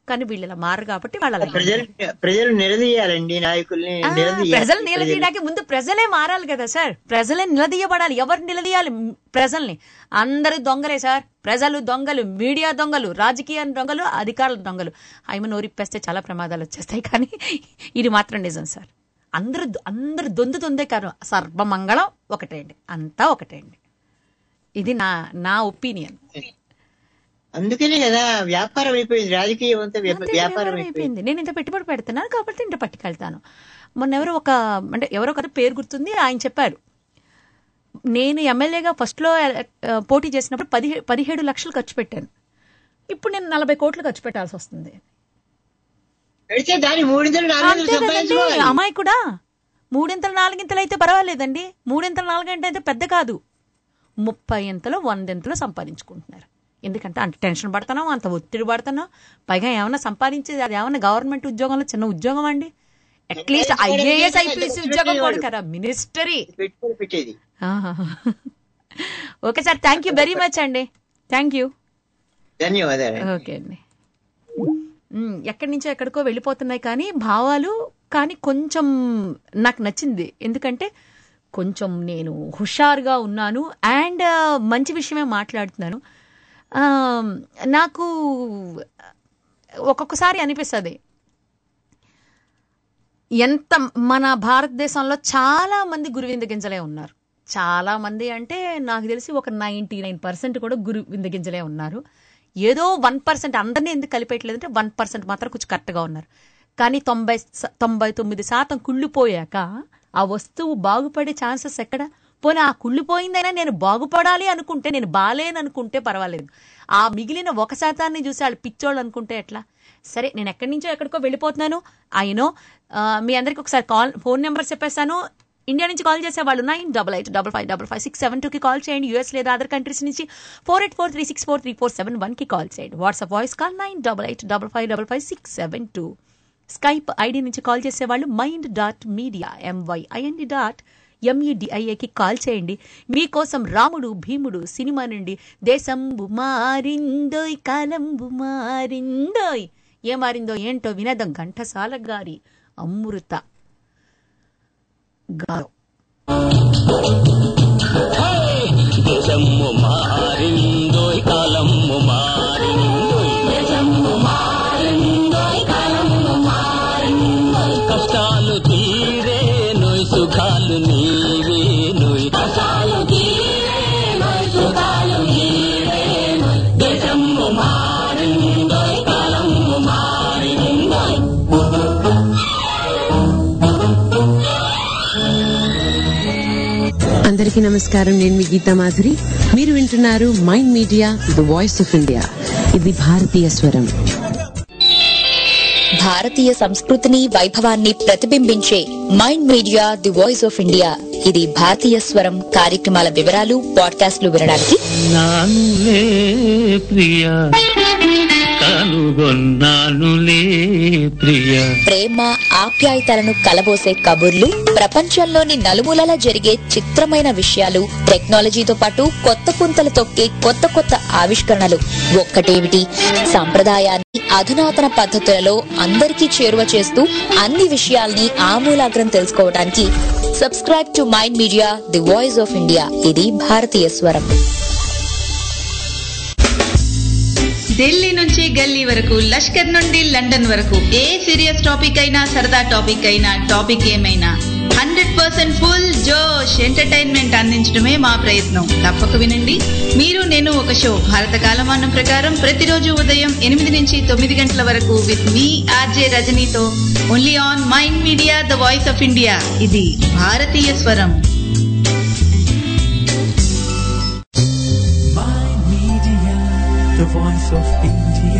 కానీ వీళ్ళు ఇలా మారు కాబట్టి వాళ్ళు అలా ప్రజలు ప్రజలు నిలదీయాలండి నాయకుల్ని ఆ, నిలదీయాలి ప్రజలు నిలదీయడానికి ముందు ప్రజలే మారాలి కదా సార్ ప్రజలే నిలదీయబడాలి ఎవరు నిలదీయాలి మ్, ప్రజల్ని అందరూ దొంగలే సార్ ప్రజలు దొంగలు మీడియా దొంగలు రాజకీయ దొంగలు అధికారుల దొంగలు ఆయన నోరిప్పేస్తే చాలా ప్రమాదాలు వచ్చేస్తాయి కానీ ఇది మాత్రం నిజం సార్ అందరూ అందరూ దొందు దొందే కాదు సర్వమంగళం ఒకటే అండి అంతా ఒకటే అండి ఇది నా నా ఒపీనియన్ అందుకనే కదా వ్యాపారం అయిపోయింది రాజకీయం అంతా వ్యాప- అంతే, వ్యాపారం వ్యాపారం అయిపోయింది అయిపోయింది నేను ఇంత పెట్టుబడి పెడుతున్నాను కాబట్టి ఇంత పట్టుకెళ్తాను మొన్న ఎవరో ఒక అంటే ఎవరో కదా పేరు గుర్తుంది ఆయన చెప్పారు నేను ఎమ్మెల్యేగా ఫస్ట్లో ఆ, పోటీ చేసినప్పుడు పదిహే పదిహేడు లక్షలు ఖర్చు పెట్టాను ఇప్పుడు నేను నలభై కోట్లు ఖర్చు పెట్టాల్సి వస్తుంది పెడితే దాని మూడింతలు నాలుగు అంతే కదండి సంపాదించుకోవాలి అమ్మాయి కూడా మూడింతలు నాలుగింతలు అయితే పర్వాలేదండి మూడింతలు నాలుగింతలు అయితే పెద్ద కాదు ముప్పై ఇంతలు వందింతలు సంపాదించుకుంటున్నారు ఎందుకంటే అంత టెన్షన్ పడుతున్నాం అంత ఒత్తిడి పడుతున్నాం పైగా ఏమైనా సంపాదించేది అది ఏమైనా గవర్నమెంట్ ఉద్యోగంలో చిన్న ఉద్యోగం అండి అట్లీస్ట్ ఐఏఎస్ ఐపీఎస్ ఉద్యోగం కూడా కదా మినిస్టరీ పెట్టుబడి పెట్టేది okay sir thank you very much అండి థ్యాంక్ యూ ధన్యవాదాలు ఓకే అండి మ్, ఎక్కడి నుంచో ఎక్కడికో వెళ్ళిపోతున్నాయి కానీ భావాలు కానీ కొంచెం నాకు నచ్చింది ఎందుకంటే కొంచెం నేను హుషారుగా ఉన్నాను అండ్ మంచి విషయమే మాట్లాడుతున్నాను ఆ, నాకు ఒక్కొక్కసారి అనిపిస్తుంది ఎంత మన భారతదేశంలో చాలా మంది గురువింద గింజలే ఉన్నారు చాలా మంది అంటే నాకు తెలిసి ఒక నైంటీ నైన్ పర్సెంట్ కూడా గురు వింద గింజలే ఉన్నారు ఏదో వన్ పర్సెంట్ అందరినీ ఎందుకు కలిపేయట్లేదంటే వన్ పర్సెంట్ మాత్రం కొంచెం కరెక్ట్గా ఉన్నారు కానీ తొంభై స- తొంభై తొమ్మిది శాతం కుళ్ళిపోయాక ఆ వస్తువు బాగుపడే ఛాన్సెస్ ఎక్కడ పోనీ ఆ కుళ్ళిపోయిందైనా నేను బాగుపడాలి అనుకుంటే నేను బాలేను అనుకుంటే పర్వాలేదు ఆ మిగిలిన ఒక శాతాన్ని చూసి వాళ్ళు పిచ్చోళ్ళు అనుకుంటే ఎట్లా సరే నేను ఎక్కడి నుంచో ఎక్కడికో వెళ్ళిపోతున్నాను అయినో మీ అందరికి ఒకసారి కాల్ ఫోన్ నెంబర్ చెప్పేస్తాను ఇండియా నుంచి కాల్ చేసే వాళ్ళు nine double eight double five double five six seven టూకి కాల్ చేయండి యూఎస్ లేదా అదర్ కంట్రీస్ నుంచి four eight four three six four three four seven వన్కి కాల్ చేయండి WhatsApp voice call nine double eight double five double five six seven two Skype ID నుంచి కాల్ చేసేవాళ్ళు mind dot media MYIND dot ఎంఈడిఐఏకి కాల్ చేయండి మీకోసం రాముడు భీముడు సినిమా నుండి దేశంబు మారిందోయ్ కాలంబు మారిందోయ్ ఏ మారిందో ఏంటో వినదం ఘంటసాల గారి అమృత గారు దేశము మారిందోయ్ కాలము మారిందోయ్ దేశము మారిందోయ్ కాలము మారిందోయ్ కష్టాలు తీరే నోయ్ సుఖాలు నీవే నోయ్ కష్టాలు తీరే నోయ్ సుఖాలు నీవే నోయ్ దేశము మారిందోయ్ కాలము మారిందోయ్ అందరికీ నమస్కారం నేను మీ గీతా మాధురి మీరు వింటున్నారు mind media the voice of India ఇది భారతీయ స్వరం భారతీయ సంస్కృతిని వైభవాన్ని ప్రతిబింబించే mind media the voice of India ఇది భారతీయ స్వరం కార్యక్రమాల వివరాలు పాడ్కాస్ట్లు వినడానికి నానులే ప్రియ కనుగొన్నానులే ప్రియ ప్రేమ ఆప్యాయతలను కలబోసే కబుర్లు ప్రపంచంలోని నలుమూలలా జరిగే చిత్రమైన విషయాలు టెక్నాలజీతో పాటు కొత్త పుంతలు తొక్కే కొత్త కొత్త ఆవిష్కరణలు ఒక్కటేమిటి సంప్రదాయాన్ని అధునాతన పద్ధతులలో అందరికీ చేరువ చేస్తూ అన్ని విషయాల్ని ఆమూలాగ్రం తెలుసుకోవడానికి subscribe to mind media the voice of India ఇది భారతీయ స్వరం ఢిల్లీ నుంచి గల్లీ వరకు లష్కర్ నుండి లండన్ వరకు ఏ సీరియస్ టాపిక్ అయినా సరదా టాపిక్ అయినా టాపిక్ ఏమైనా హండ్రెడ్ పర్సెంట్ ఫుల్ జోష్ ఎంటర్టైన్మెంట్ అందించడమే మా ప్రయత్నం తప్పక వినండి మీరు నేను ఒక షో భారత కాలమానం ప్రకారం ప్రతిరోజు ఉదయం ఎనిమిది నుంచి తొమ్మిది గంటల వరకు విత్ మీ ఆర్జే రజనీతో only on mind media the voice of India ఇది భారతీయ స్వరం the voice of India.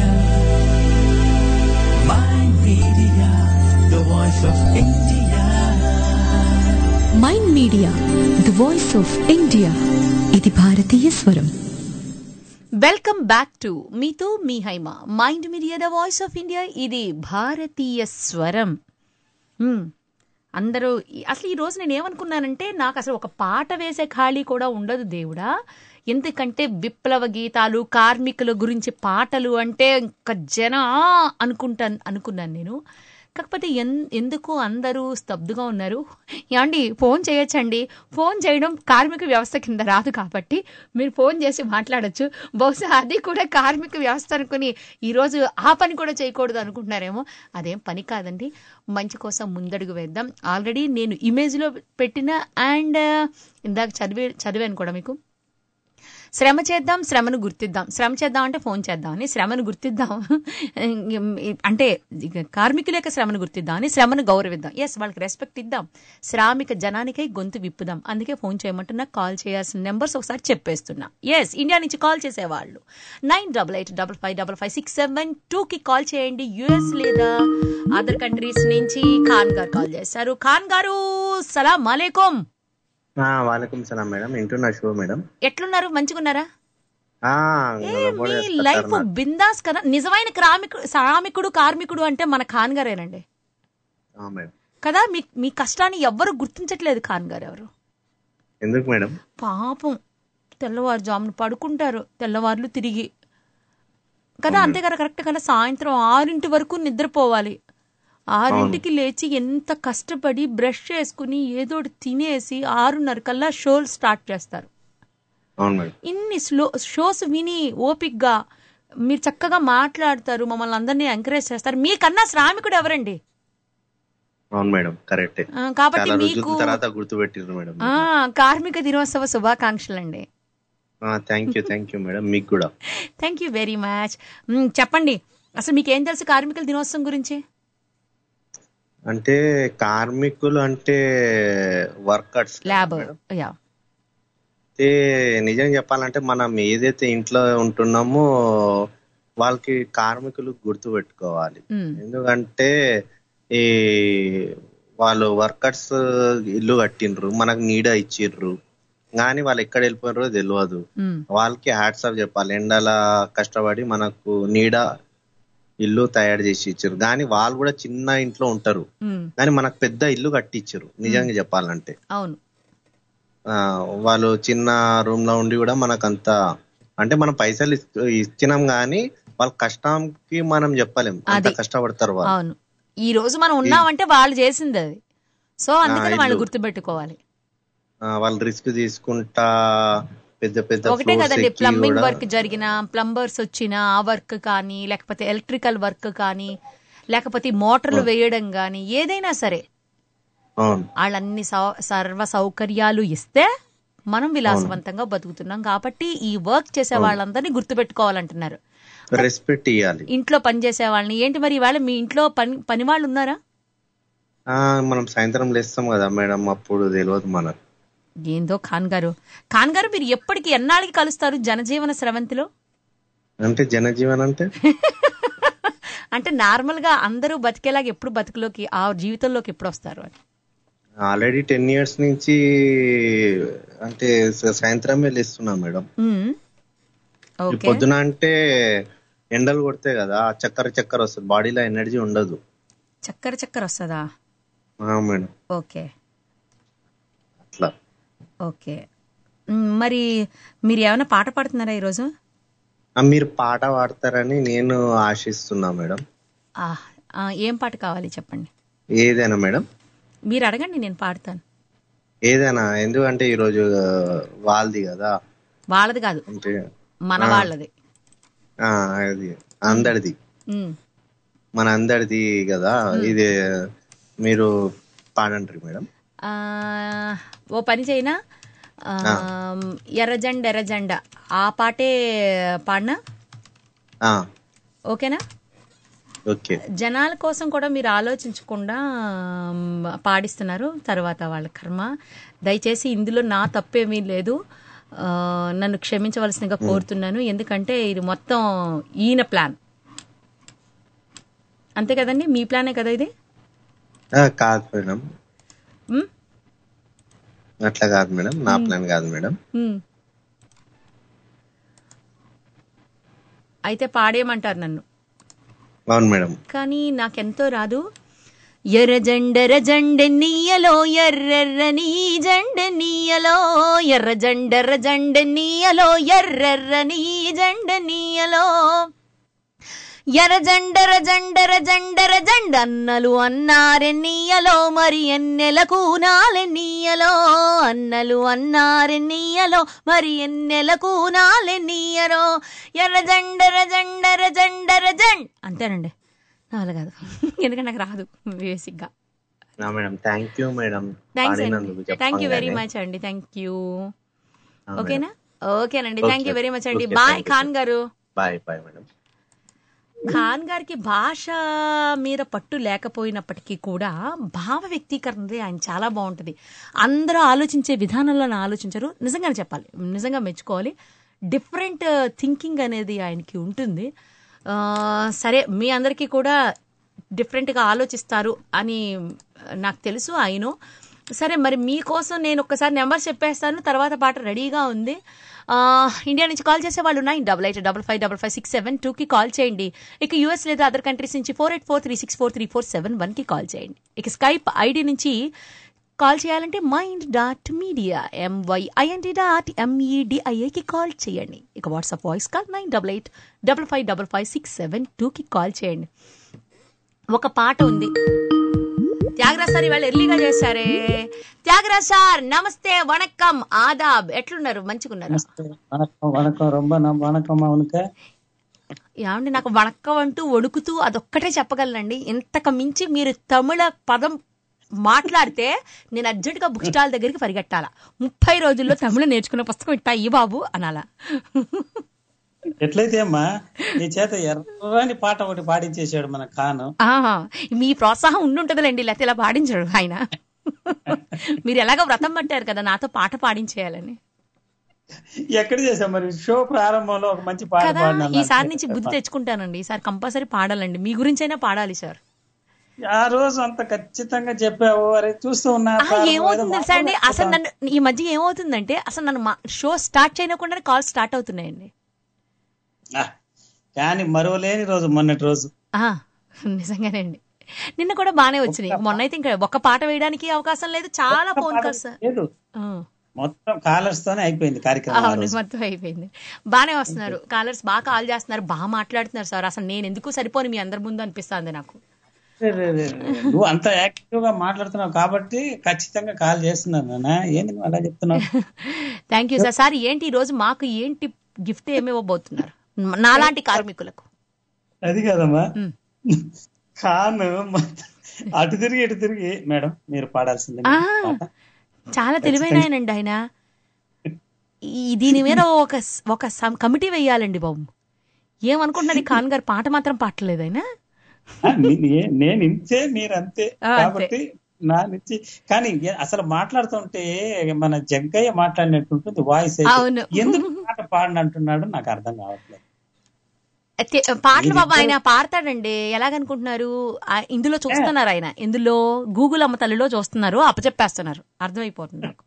My media, the voice of India. Mind media the voice of India ఇది భారతీయ స్వరం వెల్కమ్ బ్యాక్ టు మీతో మీ Haima mind media the voice of India ఇది భారతీయ స్వరం మ్మ్. అందరూ ఈ- అసలు ఈ రోజు నేను ఏమనుకున్నానంటే నాకు అసలు ఒక పాట వేసే ఖాళీ కూడా ఉండదు దేవుడా ఎందుకంటే విప్లవ గీతాలు కార్మికుల గురించి పాటలు అంటే ఇంకా జన అనుకుంటాను అనుకున్నాను నేను కాకపోతే ఎన్ ఎందుకు అందరూ స్తబ్దుగా ఉన్నారు ఏమండి ఫోన్ చేయొచ్చండి ఫోన్ చేయడం కార్మిక వ్యవస్థ కింద రాదు కాబట్టి మీరు ఫోన్ చేసి మాట్లాడొచ్చు బహుశా అది కూడా కార్మిక వ్యవస్థ అనుకుని ఈరోజు ఆ పని కూడా చేయకూడదు అనుకుంటున్నారేమో అదేం పని కాదండి మంచి కోసం ముందడుగు వేద్దాం ఆల్రెడీ నేను ఇమేజ్లో పెట్టిన అండ్ ఇందాక చదివి చదివాను కూడా మీకు శ్రమ చేద్దాం శ్రమను గుర్తిద్దాం శ్రమ చేద్దాం అంటే ఫోన్ చేద్దాం అని శ్రమను గుర్తిద్దాం అంటే ఇక కార్మికుల యొక్క శ్రమను గుర్తిద్దాం అని శ్రమను గౌరవిద్దాం ఎస్ వాళ్ళకి రెస్పెక్ట్ ఇద్దాం శ్రామిక జనానికై గొంతు విప్పుదాం అందుకే ఫోన్ చేయమంటున్నా కాల్ చేయాల్సిన నెంబర్స్ ఒకసారి చెప్పేస్తున్నా ఎస్ ఇండియా నుంచి కాల్ చేసేవాళ్ళు nine double eight double five double five six seven టూకి కాల్ చేయండి యుఎస్ లేదా అదర్ కంట్రీస్ నుంచి ఖాన్ గారు కాల్ చేశారు ఖాన్ గారు సలాం అలేకుం వాలేకుం సలాం మేడం వింటున్నా షో మేడం ఎట్లున్నారు మంచిగున్నారా ఆ, ఏ, గొడవ మీ చేస్తారు లైఫ్ నాకు. బిందాస్ కదా నిజమైన క్రామికుడు శ్రామికుడు కార్మికుడు అంటే మన ఖాన్ గారేనండి ఆ, మేడం కదా మీ మీ కష్టాన్ని ఎవ్వరు గుర్తించట్లేదు ఖాన్ గారు ఎవరు ఎందుకు మేడం పాపం తెల్లవారుజామున పడుకుంటారు తెల్లవార్లు తిరిగి కదా అంతే కదా కరెక్ట్ కదా సాయంత్రం ఆరింటి వరకు నిద్రపోవాలి ఆరింటికి లేచి ఎంత కష్టపడి బ్రష్ చేసుకుని ఏదోటి తినేసి ఆరున్నర కల్లా షోలు స్టార్ట్ చేస్తారు అవును మేడం ఇన్ని స్లో షోస్ విని ఓపిక్గా మీరు చక్కగా మాట్లాడతారు మమ్మల్ని అందరినీ ఎంకరేజ్ చేస్తారు మీకన్నా శ్రామికుడు ఎవరండి అవును మేడం కరెక్టే ఆ, కాబట్టి చాలా మీకు- రోజుల తర్వాత గుర్తుపెట్టిర్రు మేడం ఆ కార్మిక దినోత్సవ శుభాకాంక్షలు అండి thank you thank you madam మీకు కూడా థ్యాంక్ యూ వెరీ మచ్ మ్, చెప్పండి అసలు మీకేం తెలుసు కార్మికుల దినోత్సవం గురించి అంటే కార్మికులు అంటే వర్కర్స్ ల్యాబ్ యా అయితే నిజం చెప్పాలంటే మనం ఏదైతే ఇంట్లో ఉంటున్నామో వాళ్ళకి కార్మికులు గుర్తు పెట్టుకోవాలి ఎందుకంటే ఈ వాళ్ళు వర్కర్స్ ఇల్లు కట్టిండ్రు మనకు నీడ ఇచ్చిర్రు కానీ వాళ్ళు ఎక్కడ వెళ్ళిపోయినారో తెలియదు వాళ్ళకి హ్యాట్సాప్ చెప్పాలి ఎండల కష్టపడి మనకు నీడ ఇల్లు తయారు చేసి ఇచ్చారు కానీ వాళ్ళు కూడా చిన్న ఇంట్లో ఉంటారు కానీ మనకు పెద్ద ఇల్లు కట్టించారు నిజంగా చెప్పాలంటే అవును ఆ, వాళ్ళు చిన్న రూమ్ లో ఉండి కూడా మనకంత అంటే మనం పైసలు ఇస్- ఇచ్చినాం కానీ వాళ్ళ కష్టంకి మనం చెప్పలేం అంత అది. కష్టపడతారు వాళ్ళు అవును ఈ రోజు మనం ఉన్నామంటే వాళ్ళు చేసింది అది సో అందుకని ఆ, వాళ్ళు ఇల్లు. గుర్తుపెట్టుకోవాలి ఆ, వాళ్ళు రిస్క్ తీసుకుంటా పెద్ద పెద్ద ఒకటే floors కదండి ఎక్కి ప్లంబింగ్ కూడా- వర్క్ జరిగిన ప్లంబర్స్ వచ్చిన ఆ వర్క్ కానీ లేకపోతే ఎలక్ట్రికల్ వర్క్ కానీ లేకపోతే మోటార్లు వేయడం కానీ ఏదైనా సరే అవును వాళ్ళన్ని సౌ- సర్వ సౌకర్యాలు ఇస్తే మనం విలాసవంతంగా బతుకుతున్నాం కాబట్టి ఈ వర్క్ చేసే అవును. వాళ్ళందరినీ గుర్తుపెట్టుకోవాలంటున్నారు రెస్పెక్ట్ ఇవ్వాలి ఇంట్లో పని చేసే వాళ్ళని ఏంటి మరి ఇవాళ మీ ఇంట్లో పని పని వాళ్ళు ఉన్నారా ఆ, మనం సాయంత్రం లేస్తాం కదా మేడం అప్పుడు తెలియదు మనకు ఏందో ఖాన్ గారు ఖాన్ గారు మీరు ఎప్పటికి ఎన్నాళ్ళకి కలుస్తారు జనజీవన స్రవంతిలో అంటే జనజీవన్ అంటే అంటే నార్మల్ గా అందరూ బతికేలాగా ఎప్పుడు బతుకులోకి ఆ జీవితంలోకి ఎప్పుడు వస్తారు అని ఆల్రెడీ టెన్ ఇయర్స్ నుంచి అంటే స- సాయంత్రమే లేస్తున్నాం మేడం మ్మ్. ఈ ఓకే పొద్దున అంటే ఎండలు కొడితే కదా చక్కెర చక్కెర వస్తుంది బాడీలో ఎనర్జీ ఉండదు చక్కెర చక్కెర వస్తుందా ఆ, మేడం ఓకే అట్లా ఓకే మ్, మరి మీరు ఏమైనా పాట పాడుతున్నారా ఈరోజు ఆ, మీరు పాట పాడతారని నేను ఆశిస్తున్నా మేడం ఆ, ఆ, ఏం పాట కావాలి చెప్పండి ఏదైనా మేడం మీరు అడగండి నేను పాడతాను ఏదైనా ఎందుకంటే ఈరోజు ఆ, వాళ్ళది కదా వాళ్ళది కాదు అంటే మన ఆ. వాళ్ళది ఆ, అది అందరిది మ్, మన అందరిది కదా ఇది మీరు పాడంటారు మేడం ఆ, ఓ పని చేయనా ఆ, ఎర్రజెండ ఎర్రజెండ ఆ పాటే పాడినా ఆ, ఓకేనా ఓకే జనాల కోసం కూడా మీరు ఆలోచించకుండా మ్, పాడిస్తున్నారు తర్వాత వాళ్ళ కర్మ దయచేసి ఇందులో నా తప్పేమీ లేదు ఆ, నన్ను క్షమించవలసిందిగా కోరుతున్నాను ఎందుకంటే ఇది మొత్తం ఈయన ప్లాన్ అంతే కదండి మీ ప్లానే కదా ఇది ఆ, కాదు మేడం మ్? అట్లా కాదు మేడం నా ప్లాన్ కాదు మేడం మ్. అయితే పాడేయమంటారు నన్ను అవును మేడం కానీ నాకెంతో రాదు ఎర్ర జండెర జండెన్నీయలో ఎర్రెర్రని జండెన్నీయలో ఎర్ర జండెర్ర జండెన్నీయలో ఎర్రెర్రని జండెన్నీయలో ఎర్ర జండర జండర జండర జండన్నలు అన్నారెన్నీయలో మరి ఎన్నెలకు నాలెన్నీయలో అన్నలు అన్నారెన్నీయలో మరి ఎన్నెలకు నాలెన్నీయలో ఎర్ర జండర జండర జండర జండ్ అంతేనండి నాలు కాదు ఎందుకంటే నాకు రాదు బేసిక్గా madam thank you madam thanks పాడినందుకు అండి థ్యాంక్ యూ వెరీ చెప్పంగానే. మచ్ అండి థ్యాంక్ యూ ఆ, ఓకేనా ఓకేనండి Okay. Thank you very much అండి Okay, bye thank you. Khan గారు బాయ్ బాయ్ మేడం ఖాన్ గారికి భాష మీద పట్టు లేకపోయినప్పటికీ కూడా భావ వ్యక్తీకరణది ఆయన చాలా బాగుంటుంది అందరూ ఆలోచించే విధానంలో ఆలోచించరు నిజంగానే చెప్పాలి నిజంగా మెచ్చుకోవాలి డిఫరెంట్ థింకింగ్ అనేది ఆయనకి ఉంటుంది ఆ, సరే మీ అందరికీ కూడా డిఫరెంట్గా ఆలోచిస్తారు అని నాకు తెలుసు ఆయన సరే మరి మీకోసం నేను ఒక్కసారి నెంబర్ చెప్పేస్తాను తర్వాత పాట రెడీగా ఉంది ఆ, ఇండియా నుంచి కాల్ చేసే వాళ్ళు nine double eight double five double five six seven టూకి కాల్ చేయండి ఇక యూఎస్ లేదా అదర్ కంట్రీస్ నుంచి four eight four three six four three four seven వన్కి కాల్ చేయండి ఇక స్కైప్ ఐడి నుంచి కాల్ చేయాలంటే mind dot media MYIND dot ఎంఈడిఐఏకి కాల్ చేయండి ఇక WhatsApp voice call nine double eight double five double five six seven టూకి కాల్ చేయండి ఒక పాట ఉంది త్యాగరాజ్ సార్ ఇవాళ ఎర్లీగా చేశారే త్యాగరాజ్ సార్ నమస్తే వణక్కం ఆదాబ్ ఎట్లున్నారు మంచిగున్నారు வணக்கம் வணக்கம் ரொம்ப நம் வணக்கம் அவனுக்கு ఏమండి నాకు వణక్కం అంటూ వణుకుతూ అదొక్కటే చెప్పగలనండి ఇంతకు మించి మీరు తమిళ పదం మాట్లాడితే నేను అర్జెంటుగా బుక్ స్టాల్ దగ్గరికి పరిగెట్టాలా ముప్పై రోజుల్లో తమిళ నేర్చుకునే పుస్తకం ఇట్టా ఈ బాబు అనాలా ఎట్లయితే అమ్మా నీ చేత ఎర్రని పాట ఒకటి పాడించేశాడు మన ఖాను ఆహా, మీ ప్రోత్సాహం ఉండుంటదిలేండి లేకపోతే ఇలా పాడించడు ఆయన మీరు ఎలాగో వ్రతం పట్టారు కదా నాతో పాట పాడించేయాలని ఎక్కడ చేసాం మరి షో ప్రారంభంలో ఒక మంచి పాట కదా పాడినాను ఈసారి నుంచి బుద్ధి తెచ్చుకుంటానండి ఈసారి కంపల్సరీ పాడాలండి మీ గురించైనా పాడాలి సార్ ఆ రోజు అంత ఖచ్చితంగా చెప్పావు అరే చూస్తూ ఉన్నా ఆ, ప్రారంభం ఏదో ఏమవుతుంది తెలుసా అండి మాట్లాడుకుంటా. అసలు నన్ను ఈ మధ్య ఏమవుతుందంటే అసలు నన్ను షో స్టార్ట్ చేయకుండా కాల్ స్టార్ట్ అవుతున్నాయండి ఆ, కానీ మరవలేని రోజు మొన్నటి రోజు ఆ, నిజంగానండి నిన్న కూడా బానే వచ్చినాయి మొన్న అయితే ఇంకా ఒక్క పాట వేయడానికి అవకాశం లేదు చాలా ఒక్క ఫోన్ పాట కాల్స్ లేదు ఆ. మొత్తం కాలర్స్ తోనే అయిపోయింది కార్యక్రమం ఆ అవును రోజు. మొత్తం అయిపోయింది బానే వస్తున్నారు కాలర్స్ బాగా కాల్ చేస్తున్నారు బాగా మాట్లాడుతున్నారు సార్ అసలు నేను ఎందుకు సరిపోని మీ అందరి ముందు అనిపిస్తుంది నాకు రే, రే, రే, రే. నువ్వు అంత యాక్టివ్ గా మాట్లాడుతున్నావు కాబట్టి ఖచ్చితంగా కాల్ చేస్తున్నాను నాన్న ఏంది నువ్వు అలా చెప్తున్నావు థ్యాంక్ యూ సార్ సార్ ఏంటి ఈ రోజు మాకు ఏంటి గిఫ్ట్ ఏమి ఇవ్వబోతున్నారు నాలాంటి కార్మికులకు అది కాదమ్మా ఖాన్ మ- అటు తిరిగి ఇటు తిరిగి మేడం మీరు పాడాల్సిందే ఆ, చాలా తెలివైన ఆయనండి ఆయన ఈ దీని మీద ఒక ఒక సం- కమిటీ వేయాలండి బాబు ఏమనుకుంటున్నారు ఈ ఖాన్ గారు పాట మాత్రం పాడలేదు ఆయన ఆ, నే- నే- నేను ఇంతే మీరు అంతే ఆ, అంతే. కాబట్టి నా నుంచి కానీ ఏ- అసలు మాట్లాడుతుంటే మన జగ్గయ్య మాట్లాడినట్టు ఉంటుంది వాయిస్ అవును. ఎందుకు పాట పాడని అంటున్నాడు నాకు అర్థం కావట్లేదు తె- పాటలు బాబు ఆయన పాడతాడండి ఎలాగనుకుంటున్నారు ఆ, ఇందులో చూస్తున్నారు ఆయన ఇందులో గూగుల్ అమ్మ తల్లిలో చూస్తున్నారు అప్పచెప్పేస్తున్నారు అర్థమైపోతుంది నాకు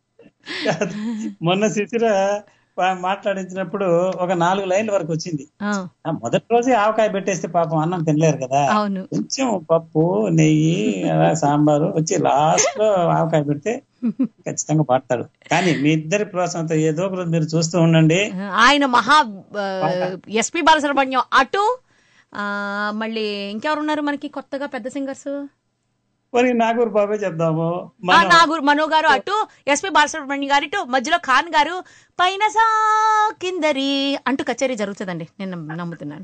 మొన్న శిశిర పా- మాట్లాడించినప్పుడు ఒక నాలుగు లైన్ల వరకు వచ్చింది ఆ, ఆ, మొదటి రోజే ఆవకాయ పెట్టేస్తే పాపం అన్నం తినలేరు కదా అవును కొంచెం పప్పు నెయ్యి అలా సాంబారు వచ్చి లాస్ట్ లో ఆవకాయ పెడితే ఖచ్చితంగా పాడతాడు కానీ మీ ఇద్దరి ప్రోత్సాహంతో ఏదో ఒక రోజు మీరు చూస్తూ ఉండండి ఆయన మహా ఎస్పి బాలసుబ్రహ్మణ్యం అటు ఆ, మళ్ళీ ఇంకెవరున్నారు మనకి కొత్తగా పెద్ద సింగర్స్ మరి నాగూరు బాబే చెప్దాము ఆ, మనం నాగూర్ మనో గారు అటు ఎస్పి బాలసుబ్రహ్మణ్యం గారు ఇటు మధ్యలో ఖాన్ గారు పైన సా కిందరి అంటూ కచేరీ జరుగుతుందండి నేను నమ్ముతున్నాను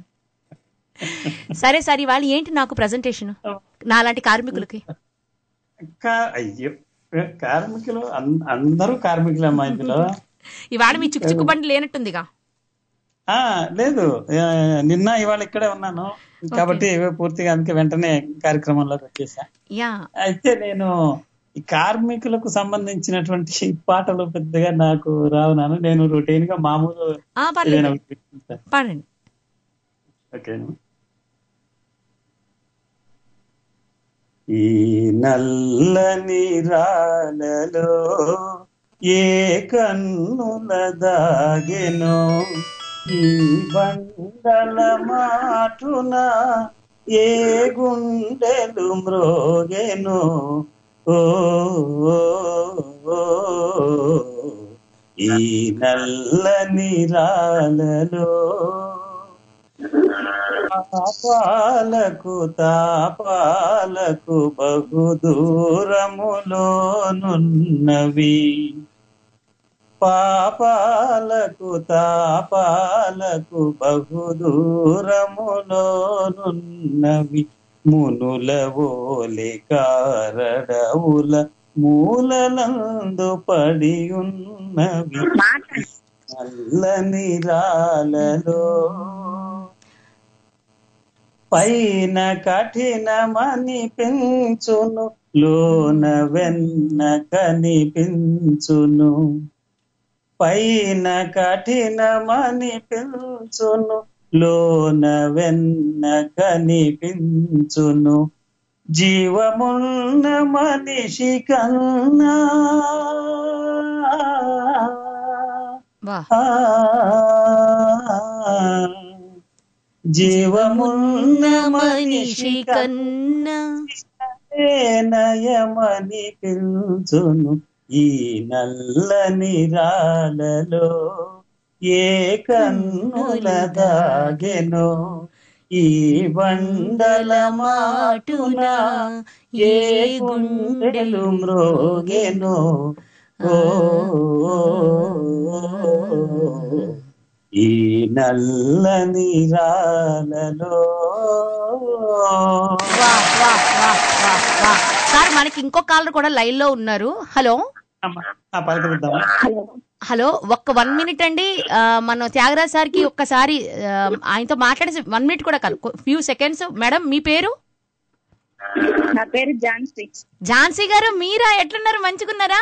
సరే సరే ఇవాళ ఏంటి నాకు ప్రజెంటేషన్ నాలాంటి కార్మికులకి కా- అయ్యో కార్మికులు అన్- అందరూ కార్మికులే అమ్మా ఇందులో ఇవాళ మీ చుక్కు చుక్కు బండి లేనట్టుందిగా ఆ లేదు ఆ, నిన్న ఇవాళ ఇక్కడే ఉన్నాను కాబట్టి పూర్తిగా అందుకే వెంటనే కార్యక్రమంలోకి వచ్చేసా యా అయితే నేను ఈ కార్మికులకు సంబంధించినటువంటి పాటలు పెద్దగా నాకు రావునాను నేను రొటీన్ గా మామూలు ఆ, పర్లేదు. ఏదైనా ఒకటి వింటా. పాడండి ఓకేనా ఈ నల్లని రాలలో ఏ కన్నుల దాగెనో ఈ బండల మాటున ఏ గుండెలు మ్రోగెను ఓ ఓ, ఓ, ఈ నల్లని రాలలో పాపాలకు తాపాలకు బహు దూరములోనున్నవి పాపాలకు తాపాలకు బహు దూరములోనున్నవి మునుల ఓలి కారడవుల మూలలందు పడి ఉన్నవి నల్లని రాలలో పైన కఠినమని పెంచును లోన వెన్న కనిపించును పైన కఠినమని పెంచును లోన వెన్న కనిపించును జీవమున్న మనిషి కన్నా ఆ, జీవమున్న మనిషి కన్నా నయమని పిలుచును ఈ నల్లని రాలలో ఏ కన్నుల దాగెనో ఈ బండల మాటున ఏ గుండెలు మ్రోగెనో ఓ ఈ నల్లని రాలలో వా, వా, వా, వా, వా. సార్ మనకి ఇంకో కాలర్ కూడా లైన్ లో ఉన్నారు హలో పలకరిద్దామా హలో ఒక్క వన్ మినిట్ అండి ఆ, మన త్యాగరాజ్ సార్ కి ఒక్కసారి ఆ, ఆయనతో మాట్లాడేసి వన్ మినిట్ కూడా కాదు ఫ్యూ సెకండ్స్ మేడం మీ పేరు నా పేరు ఝాన్సీ ఝాన్సీ గారు మీరా ఎట్లున్నారు మంచిగున్నారా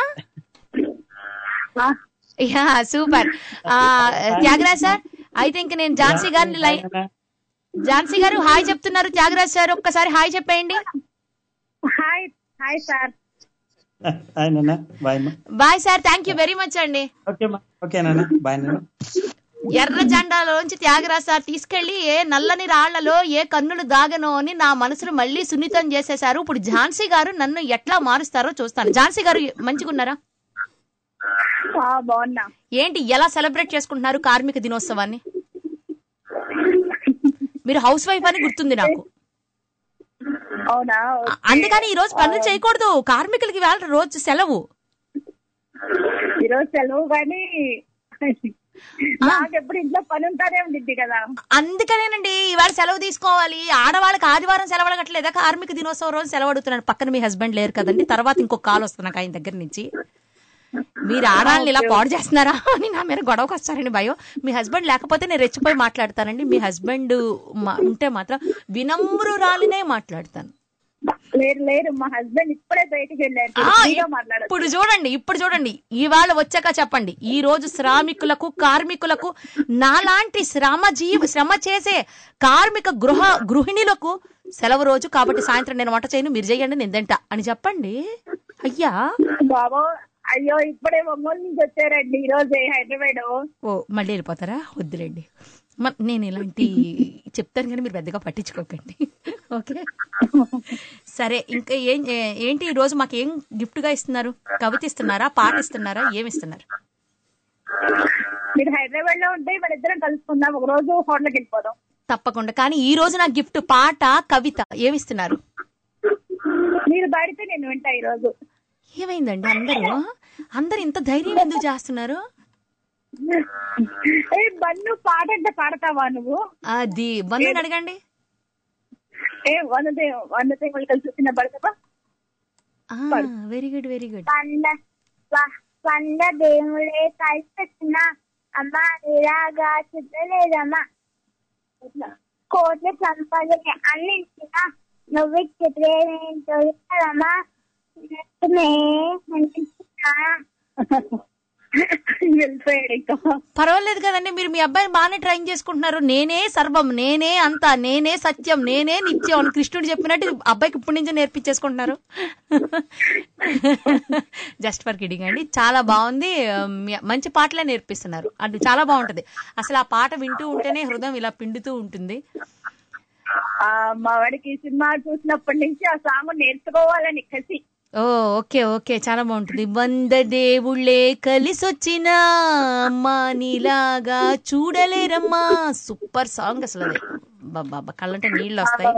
యా సూపర్ ఆ, త్యాగరాజ్ సార్ అయితే ఇంక నేను ఝాన్సీ గారిని లైన్ ఝాన్సీ గారు హాయ్ చెప్తున్నారు త్యాగరాజ్ సార్ ఒక్కసారి హాయ్ చెప్పేయండి హాయ్ హాయ్ సార్ హాయ్ నాన్న బాయ్ అమ్మా bye sir thank you very much అండి ఓకే అమ్మా ఓకే నాన్న బాయ్ నాన్న ఎర్ర జెండాలోంచి త్యాగరాజ్ సార్ తీసుకెళ్లి ఏ నల్లని రాళ్లలో ఏ కన్నులు దాగనో అని నా మనసును మళ్ళీ సున్నితం చేసేశారు ఇప్పుడు ఝాన్సీ గారు నన్ను ఎట్లా మారుస్తారో చూస్తాను ఝాన్సీ గారు మంచిగున్నారా బాగున్నా ఏంటి ఎలా సెలబ్రేట్ చేసుకుంటున్నారు కార్మిక దినోత్సవాన్ని మీరు హౌస్ వైఫ్ అని గుర్తుంది నాకు అవునా అందుకని ఈ రోజు పనులు చేయకూడదు కార్మికులకి వాళ్ళ రోజు సెలవు ఈరోజు సెలవు కానీ నాకెప్పుడు ఇంట్లో పని ఉంటానే ఉండిద్ది కదా అందుకనేనండి ఇవాళ సెలవు తీసుకోవాలి ఆడవాళ్ళకి ఆదివారం సెలవు అడగట్లేదా కార్మిక దినోత్సవం రోజు సెలవు అడుగుతున్నాడు పక్కన మీ హస్బెండ్ లేరు కదండి తర్వాత ఇంకో కాల్ వస్తుంది నాకు ఆయన దగ్గర నుంచి మీరు ఆడాలని ఇలా పాడు చేస్తున్నారా అని నా మీద గొడవకు వస్తారండి భయం మీ హస్బెండ్ లేకపోతే నేను రెచ్చిపోయి మాట్లాడతానండి మీ హస్బెండ్ మా- ఉంటే మాత్రం వినమ్రురాలినే మాట్లాడతాను లేరు లేరు మా హస్బెండ్ ఇప్పుడే బయటికి వెళ్ళారు ఆ, ఫ్రీగా మాట్లాడచ్చు ఇప్పుడు చూడండి ఇప్పుడు చూడండి ఇవాళ వచ్చాక చెప్పండి ఈ రోజు శ్రామికులకు కార్మికులకు నాలాంటి శ్రమ జీవ శ్రమ చేసే కార్మిక గృహ గృహిణులకు సెలవు రోజు కాబట్టి సాయంత్రం నేను వంట చేయను మీరు చేయండి నేను తింటా అని చెప్పండి అయ్యా బాబో అయ్యో ఇప్పుడే ఒంగోలు నుంచి వచ్చారండి ఈ రోజే హైదరాబాద్ ఓ మళ్ళీ వెళ్ళిపోతారా వద్దులేండి మ- నేను ఇలాంటి చెప్తాను కానీ మీరు పెద్దగా పట్టించుకోకండి ఓకే సరే ఇంకా ఏం ఏ- ఏంటి ఈ రోజు మాకు ఏం గిఫ్ట్ గా ఇస్తున్నారు కవిత ఇస్తున్నారా పాట ఇస్తున్నారా ఏమి ఇస్తున్నారు మీరు హైదరాబాద్ లో ఉంటే మన ఇద్దరం కలుసుకుందాం ఒక రోజు హోటల్కి వెళ్ళిపోదాం తప్పకుండా కానీ ఈ రోజు నా గిఫ్ట్ పాట కవిత ఏమిస్తున్నారు మీరు పాడితే నేను వింటా ఈ రోజు ఏమైందండి అందరూ అందరు ఇంత ధైర్యం ఎందుకు చేస్తున్నారు ఏ బన్ను పాట అంటే పాడతావా నువ్వు అది బంధు అడగండి ఏ వంద వంద తెంగులు కలిసి వచ్చిన పడతావా వెరీ గుడ్ వెరీ గుడ్ వంద వ- వంద దేవుడే కలిసి వచ్చిన అమ్మ ఇలాగా చిత్తలేదమ్మా కోట్ల సంపాదన అన్నించిన నువ్వు చిత్రేమేంటో కదమ్మా నే అనిపించినా వెళ్ళిపోయాడు ఇంకా పర్వాలేదు కదండి మీరు మీ అబ్బాయిని బాగానే ట్రైన్ చేసుకుంటున్నారు నేనే సర్వం నేనే అంతా నేనే సత్యం నేనే నిత్యం అని కృష్ణుడు చెప్పినట్టు అబ్బాయికి ఇప్పటి నుంచే నేర్పించేసుకుంటున్నారు జస్ట్ ఫర్ కిడింగ్ అండి చాలా బాగుంది మీ- మంచి పాటలే నేర్పిస్తున్నారు అది చాలా బాగుంటది అసలు ఆ పాట వింటూ ఉంటేనే హృదయం ఇలా పిండుతూ ఉంటుంది ఆ, మా వాడికి ఈ సినిమా చూసినప్పటి నుంచి ఆ సాంగ్ నేర్చుకోవాలని కసి ఓ ఓకే ఓకే చాలా బాగుంటుంది వంద దేవుళ్ళే కలిసొచ్చిన అమ్మా నీలాగా చూడలేరమ్మా సూపర్ సాంగ్ అసలు అది బాబా కళ్ళంటే నీళ్ళు వస్తాయి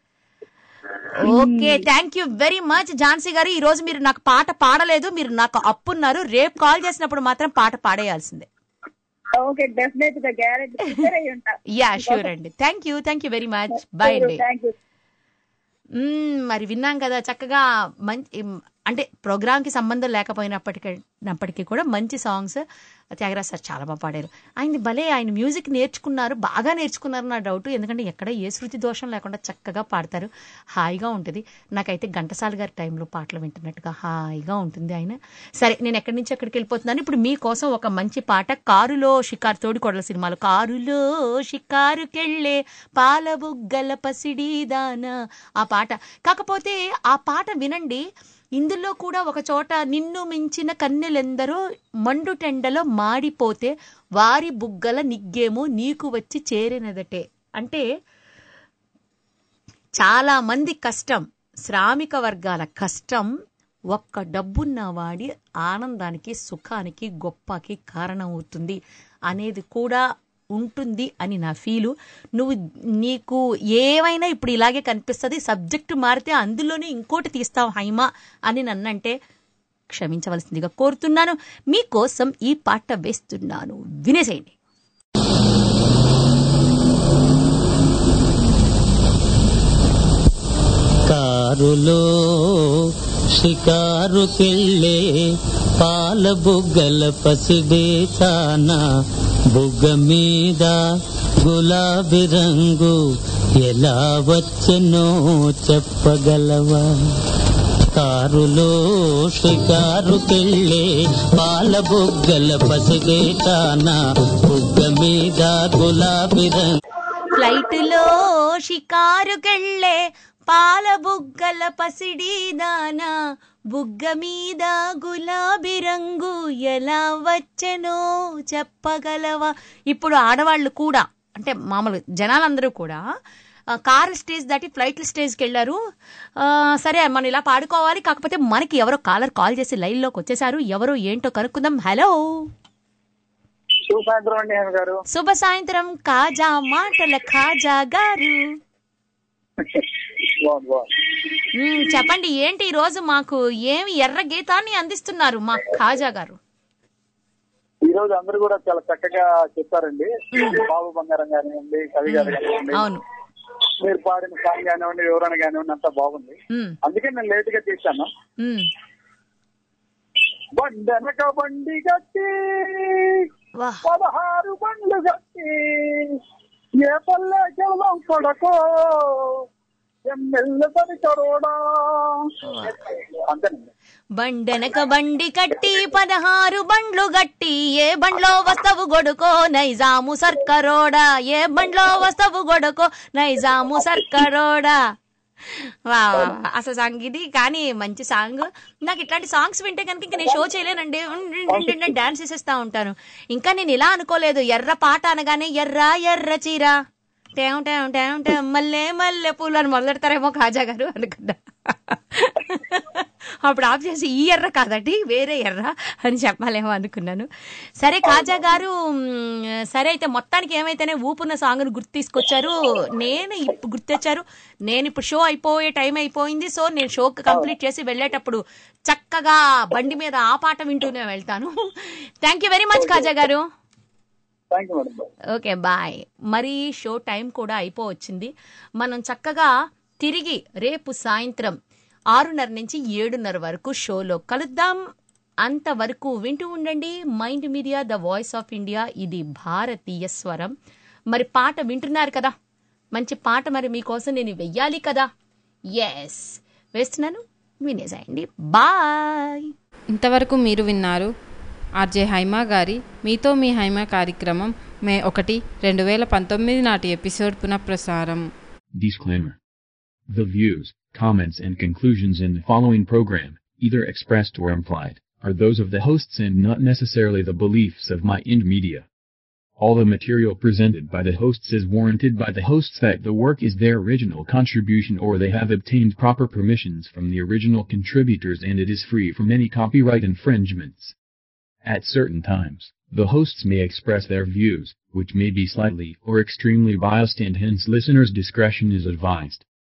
okay thank you very much Jhansi గారు ఈ రోజు మీరు నాకు పాట పాడలేదు మీరు నాకు అప్పున్నారు రేపు కాల్ చేసినప్పుడు మాత్రం పాట పాడేయాల్సిందే ఓకే డెఫినెట్ గా గ్యారెంటీ ప్రిపేర్ అయ్యి ఉంటా యా షూర్ అండి thank you thank you very much bye అండి థ్యాంక్ యూ మ్మ్, మరి విన్నాం కదా చక్కగా మంచి అంటే ప్రోగ్రామ్కి సంబంధం లేకపోయినప్పటికీ నప్పటికీ కూడా మంచి సాంగ్స్ త్యాగరాజ్ సార్ చాలా బాగా పాడారు ఆయన భలే ఆయన మ్యూజిక్ నేర్చుకున్నారు బాగా నేర్చుకున్నారు నా డౌట్ ఎందుకంటే ఎక్కడ ఏ శృతి దోషం లేకుండా చక్కగా పాడతారు హాయిగా ఉంటుంది నాకైతే ఘంటసాల గారి టైంలో పాటలు వింటున్నట్టుగా హాయిగా ఉంటుంది ఆయన సరే నేను ఎక్కడి నుంచి ఎక్కడికి వెళ్ళిపోతున్నాను ఇప్పుడు మీకోసం ఒక మంచి పాట కారులో షికారు తోడి కొడల సినిమాలో కారులో షికారుకెళ్ళే పాల బుగ్గల పసిడి దానా ఆ పాట కాకపోతే ఆ పాట వినండి ఇందులో కూడా ఒక చోట నిన్ను మించిన కన్నెలెందరో మండు టెండలో మాడిపోతే వారి బుగ్గల నిగ్గేమో నీకు వచ్చి చేరినదటే అంటే చాలా మంది కష్టం శ్రామిక వర్గాల కష్టం ఒక్క డబ్బున్న వాడి ఆనందానికి సుఖానికి గొప్పకి కారణమవుతుంది అనేది కూడా ఉంటుంది అని నా ఫీలు నువ్వు నీకు ఏమైనా ఇప్పుడు ఇలాగే కనిపిస్తుంది సబ్జెక్టు మారితే అందులోనే ఇంకోటి తీస్తావు హైమా అని నన్నంటే క్షమించవలసిందిగా కోరుతున్నాను మీకోసం ఈ పాట వేస్తున్నాను వినేసేయండి కారులో షికారుకెళ్ళే పాల బుగ్గల పసిడే చానా బుగ్గ మీద గులాబీ రంగు ఎలా వచ్చెనో చెప్పగలవా కారులో షికారుకెళ్ళే పాల బుగ్గల పసిడే చానా బుగ్గ మీద గులాబీ రంగు ఫ్లైట్లో షికారుకెళ్ళే పాల బుగ్గల పసిడి దానా బుగ్గ మీద గులాబీ రంగు ఎలా వచ్చెనో చెప్పగలవా ఇప్పుడు ఆడవాళ్ళు కూడా అంటే మామూలు జనాలందరూ కూడా ఆ, కార్ స్టేజ్ దాటి ఫ్లైట్ స్టేజ్కి వెళ్ళారు ఆ, సరే మనం ఇలా పాడుకోవాలి కాకపోతే మనకి ఎవరో కాలర్ కాల్ చేసి లైన్లోకి వచ్చేసారు ఎవరో ఏంటో కనుక్కుందాం హలో శుభ సాయంత్రం అండి ఆయన గారు శుభ సాయంత్రం కాజా మాటల ఖాజా గారు బాగుంది బాగుంది మ్మ్, చెప్పండి ఏంటి ఈ రోజు మాకు ఏమి ఎర్ర గీతాన్ని అందిస్తున్నారు మా ఖాజా గారు ఈ రోజు అందరూ కూడా చాలా చక్కగా చెప్పారండి బాబు బంగారం కానివ్వండి కవి గారు కానివ్వండి అవును మీరు పాడిన సాంగ్ కానివ్వండి వివరణ కానివ్వండి అంతా బాగుంది మ్మ్, అందుకే నేను లేట్ గా తీశాను మ్మ్. బండెనక బండి గట్టి వాహ్. పదహారు బండ్లు గట్టి ఏ పల్లె కేవలం కొడకో ఎమ్మెల్యే పని కరోడా అంతేనండి బండెనక బండి కట్టి పదహారు బండ్లు గట్టి ఏ బండ్లో వస్తవు గొడుకో నైజాము సర్కరోడా ఏ బండ్లో వస్తవు గొడుకో నైజాము సర్కరోడా వా వా, వా. అసలు సాంగ్ ఇది కానీ మంచి సాంగ్ నాకు ఇట్లాంటి సాంగ్స్ వింటే కనుక ఇంకా నేను షో చేయలేనండి డాన్స్ చేసేస్తా ఉంటాను ఇంకా నేను ఇలా అనుకోలేదు ఎర్ర పాట అనగానే ఎర్ర ఎర్ర చీర టేం టేం టేం టేం మల్లె మల్లె పూలు అని మొదలెడతారేమో కాజా గారు అనుకున్నా అప్పుడు ఆఫ్ చేసి ఈ ఎర్ర కాదండి వేరే ఎర్ర అని చెప్పాలేమో అనుకున్నాను సరే కాజా గారు మ్, సరే అయితే మొత్తానికి ఏమైతేనే ఊపున్న సాంగ్ను గుర్తు తీసుకొచ్చారు నేను ఇప్పుడు గుర్తొచ్చారు నేను ఇప్పుడు షో అయిపోయే టైం అయిపోయింది సో నేను షో కంప్లీట్ చేసి వెళ్ళేటప్పుడు చక్కగా బండి మీద ఆ పాట వింటూనే వెళ్తాను thank you very much Kaja గారు thank you madam okay bye మరి షో టైం కూడా అయిపోవచ్చింది మనం చక్కగా తిరిగి రేపు సాయంత్రం ఆరున్నర నుంచి ఏడున్నర వరకు షోలో కలుద్దాం అంతవరకు వింటూ ఉండండి mind media the voice of India ఇది భారతీయ స్వరం మరి పాట వింటున్నారు కదా మంచి పాట మరి మీకోసం నేను వెయ్యాలి కదా ఎస్ వేస్తున్నాను వినేసాయండి బాయ్ ఇంతవరకు మీరు విన్నారు ఆర్జే హైమా గారి మీతో మీ హైమా కార్యక్రమం మే ఒకటి రెండు వేల పంతొమ్మిది నాటి ఎపిసోడ్ పునఃప్రసారం Disclaimer. The views, comments, and conclusions in the following program, either expressed or implied, are those of the hosts and not necessarily the beliefs of My Ind Media. All the material presented by the hosts is warranted by the hosts that the work is their original contribution or they have obtained proper permissions from the original contributors and it is free from any copyright infringements. At certain times, the hosts may express their views, which may be slightly or extremely biased and hence listeners' discretion is advised.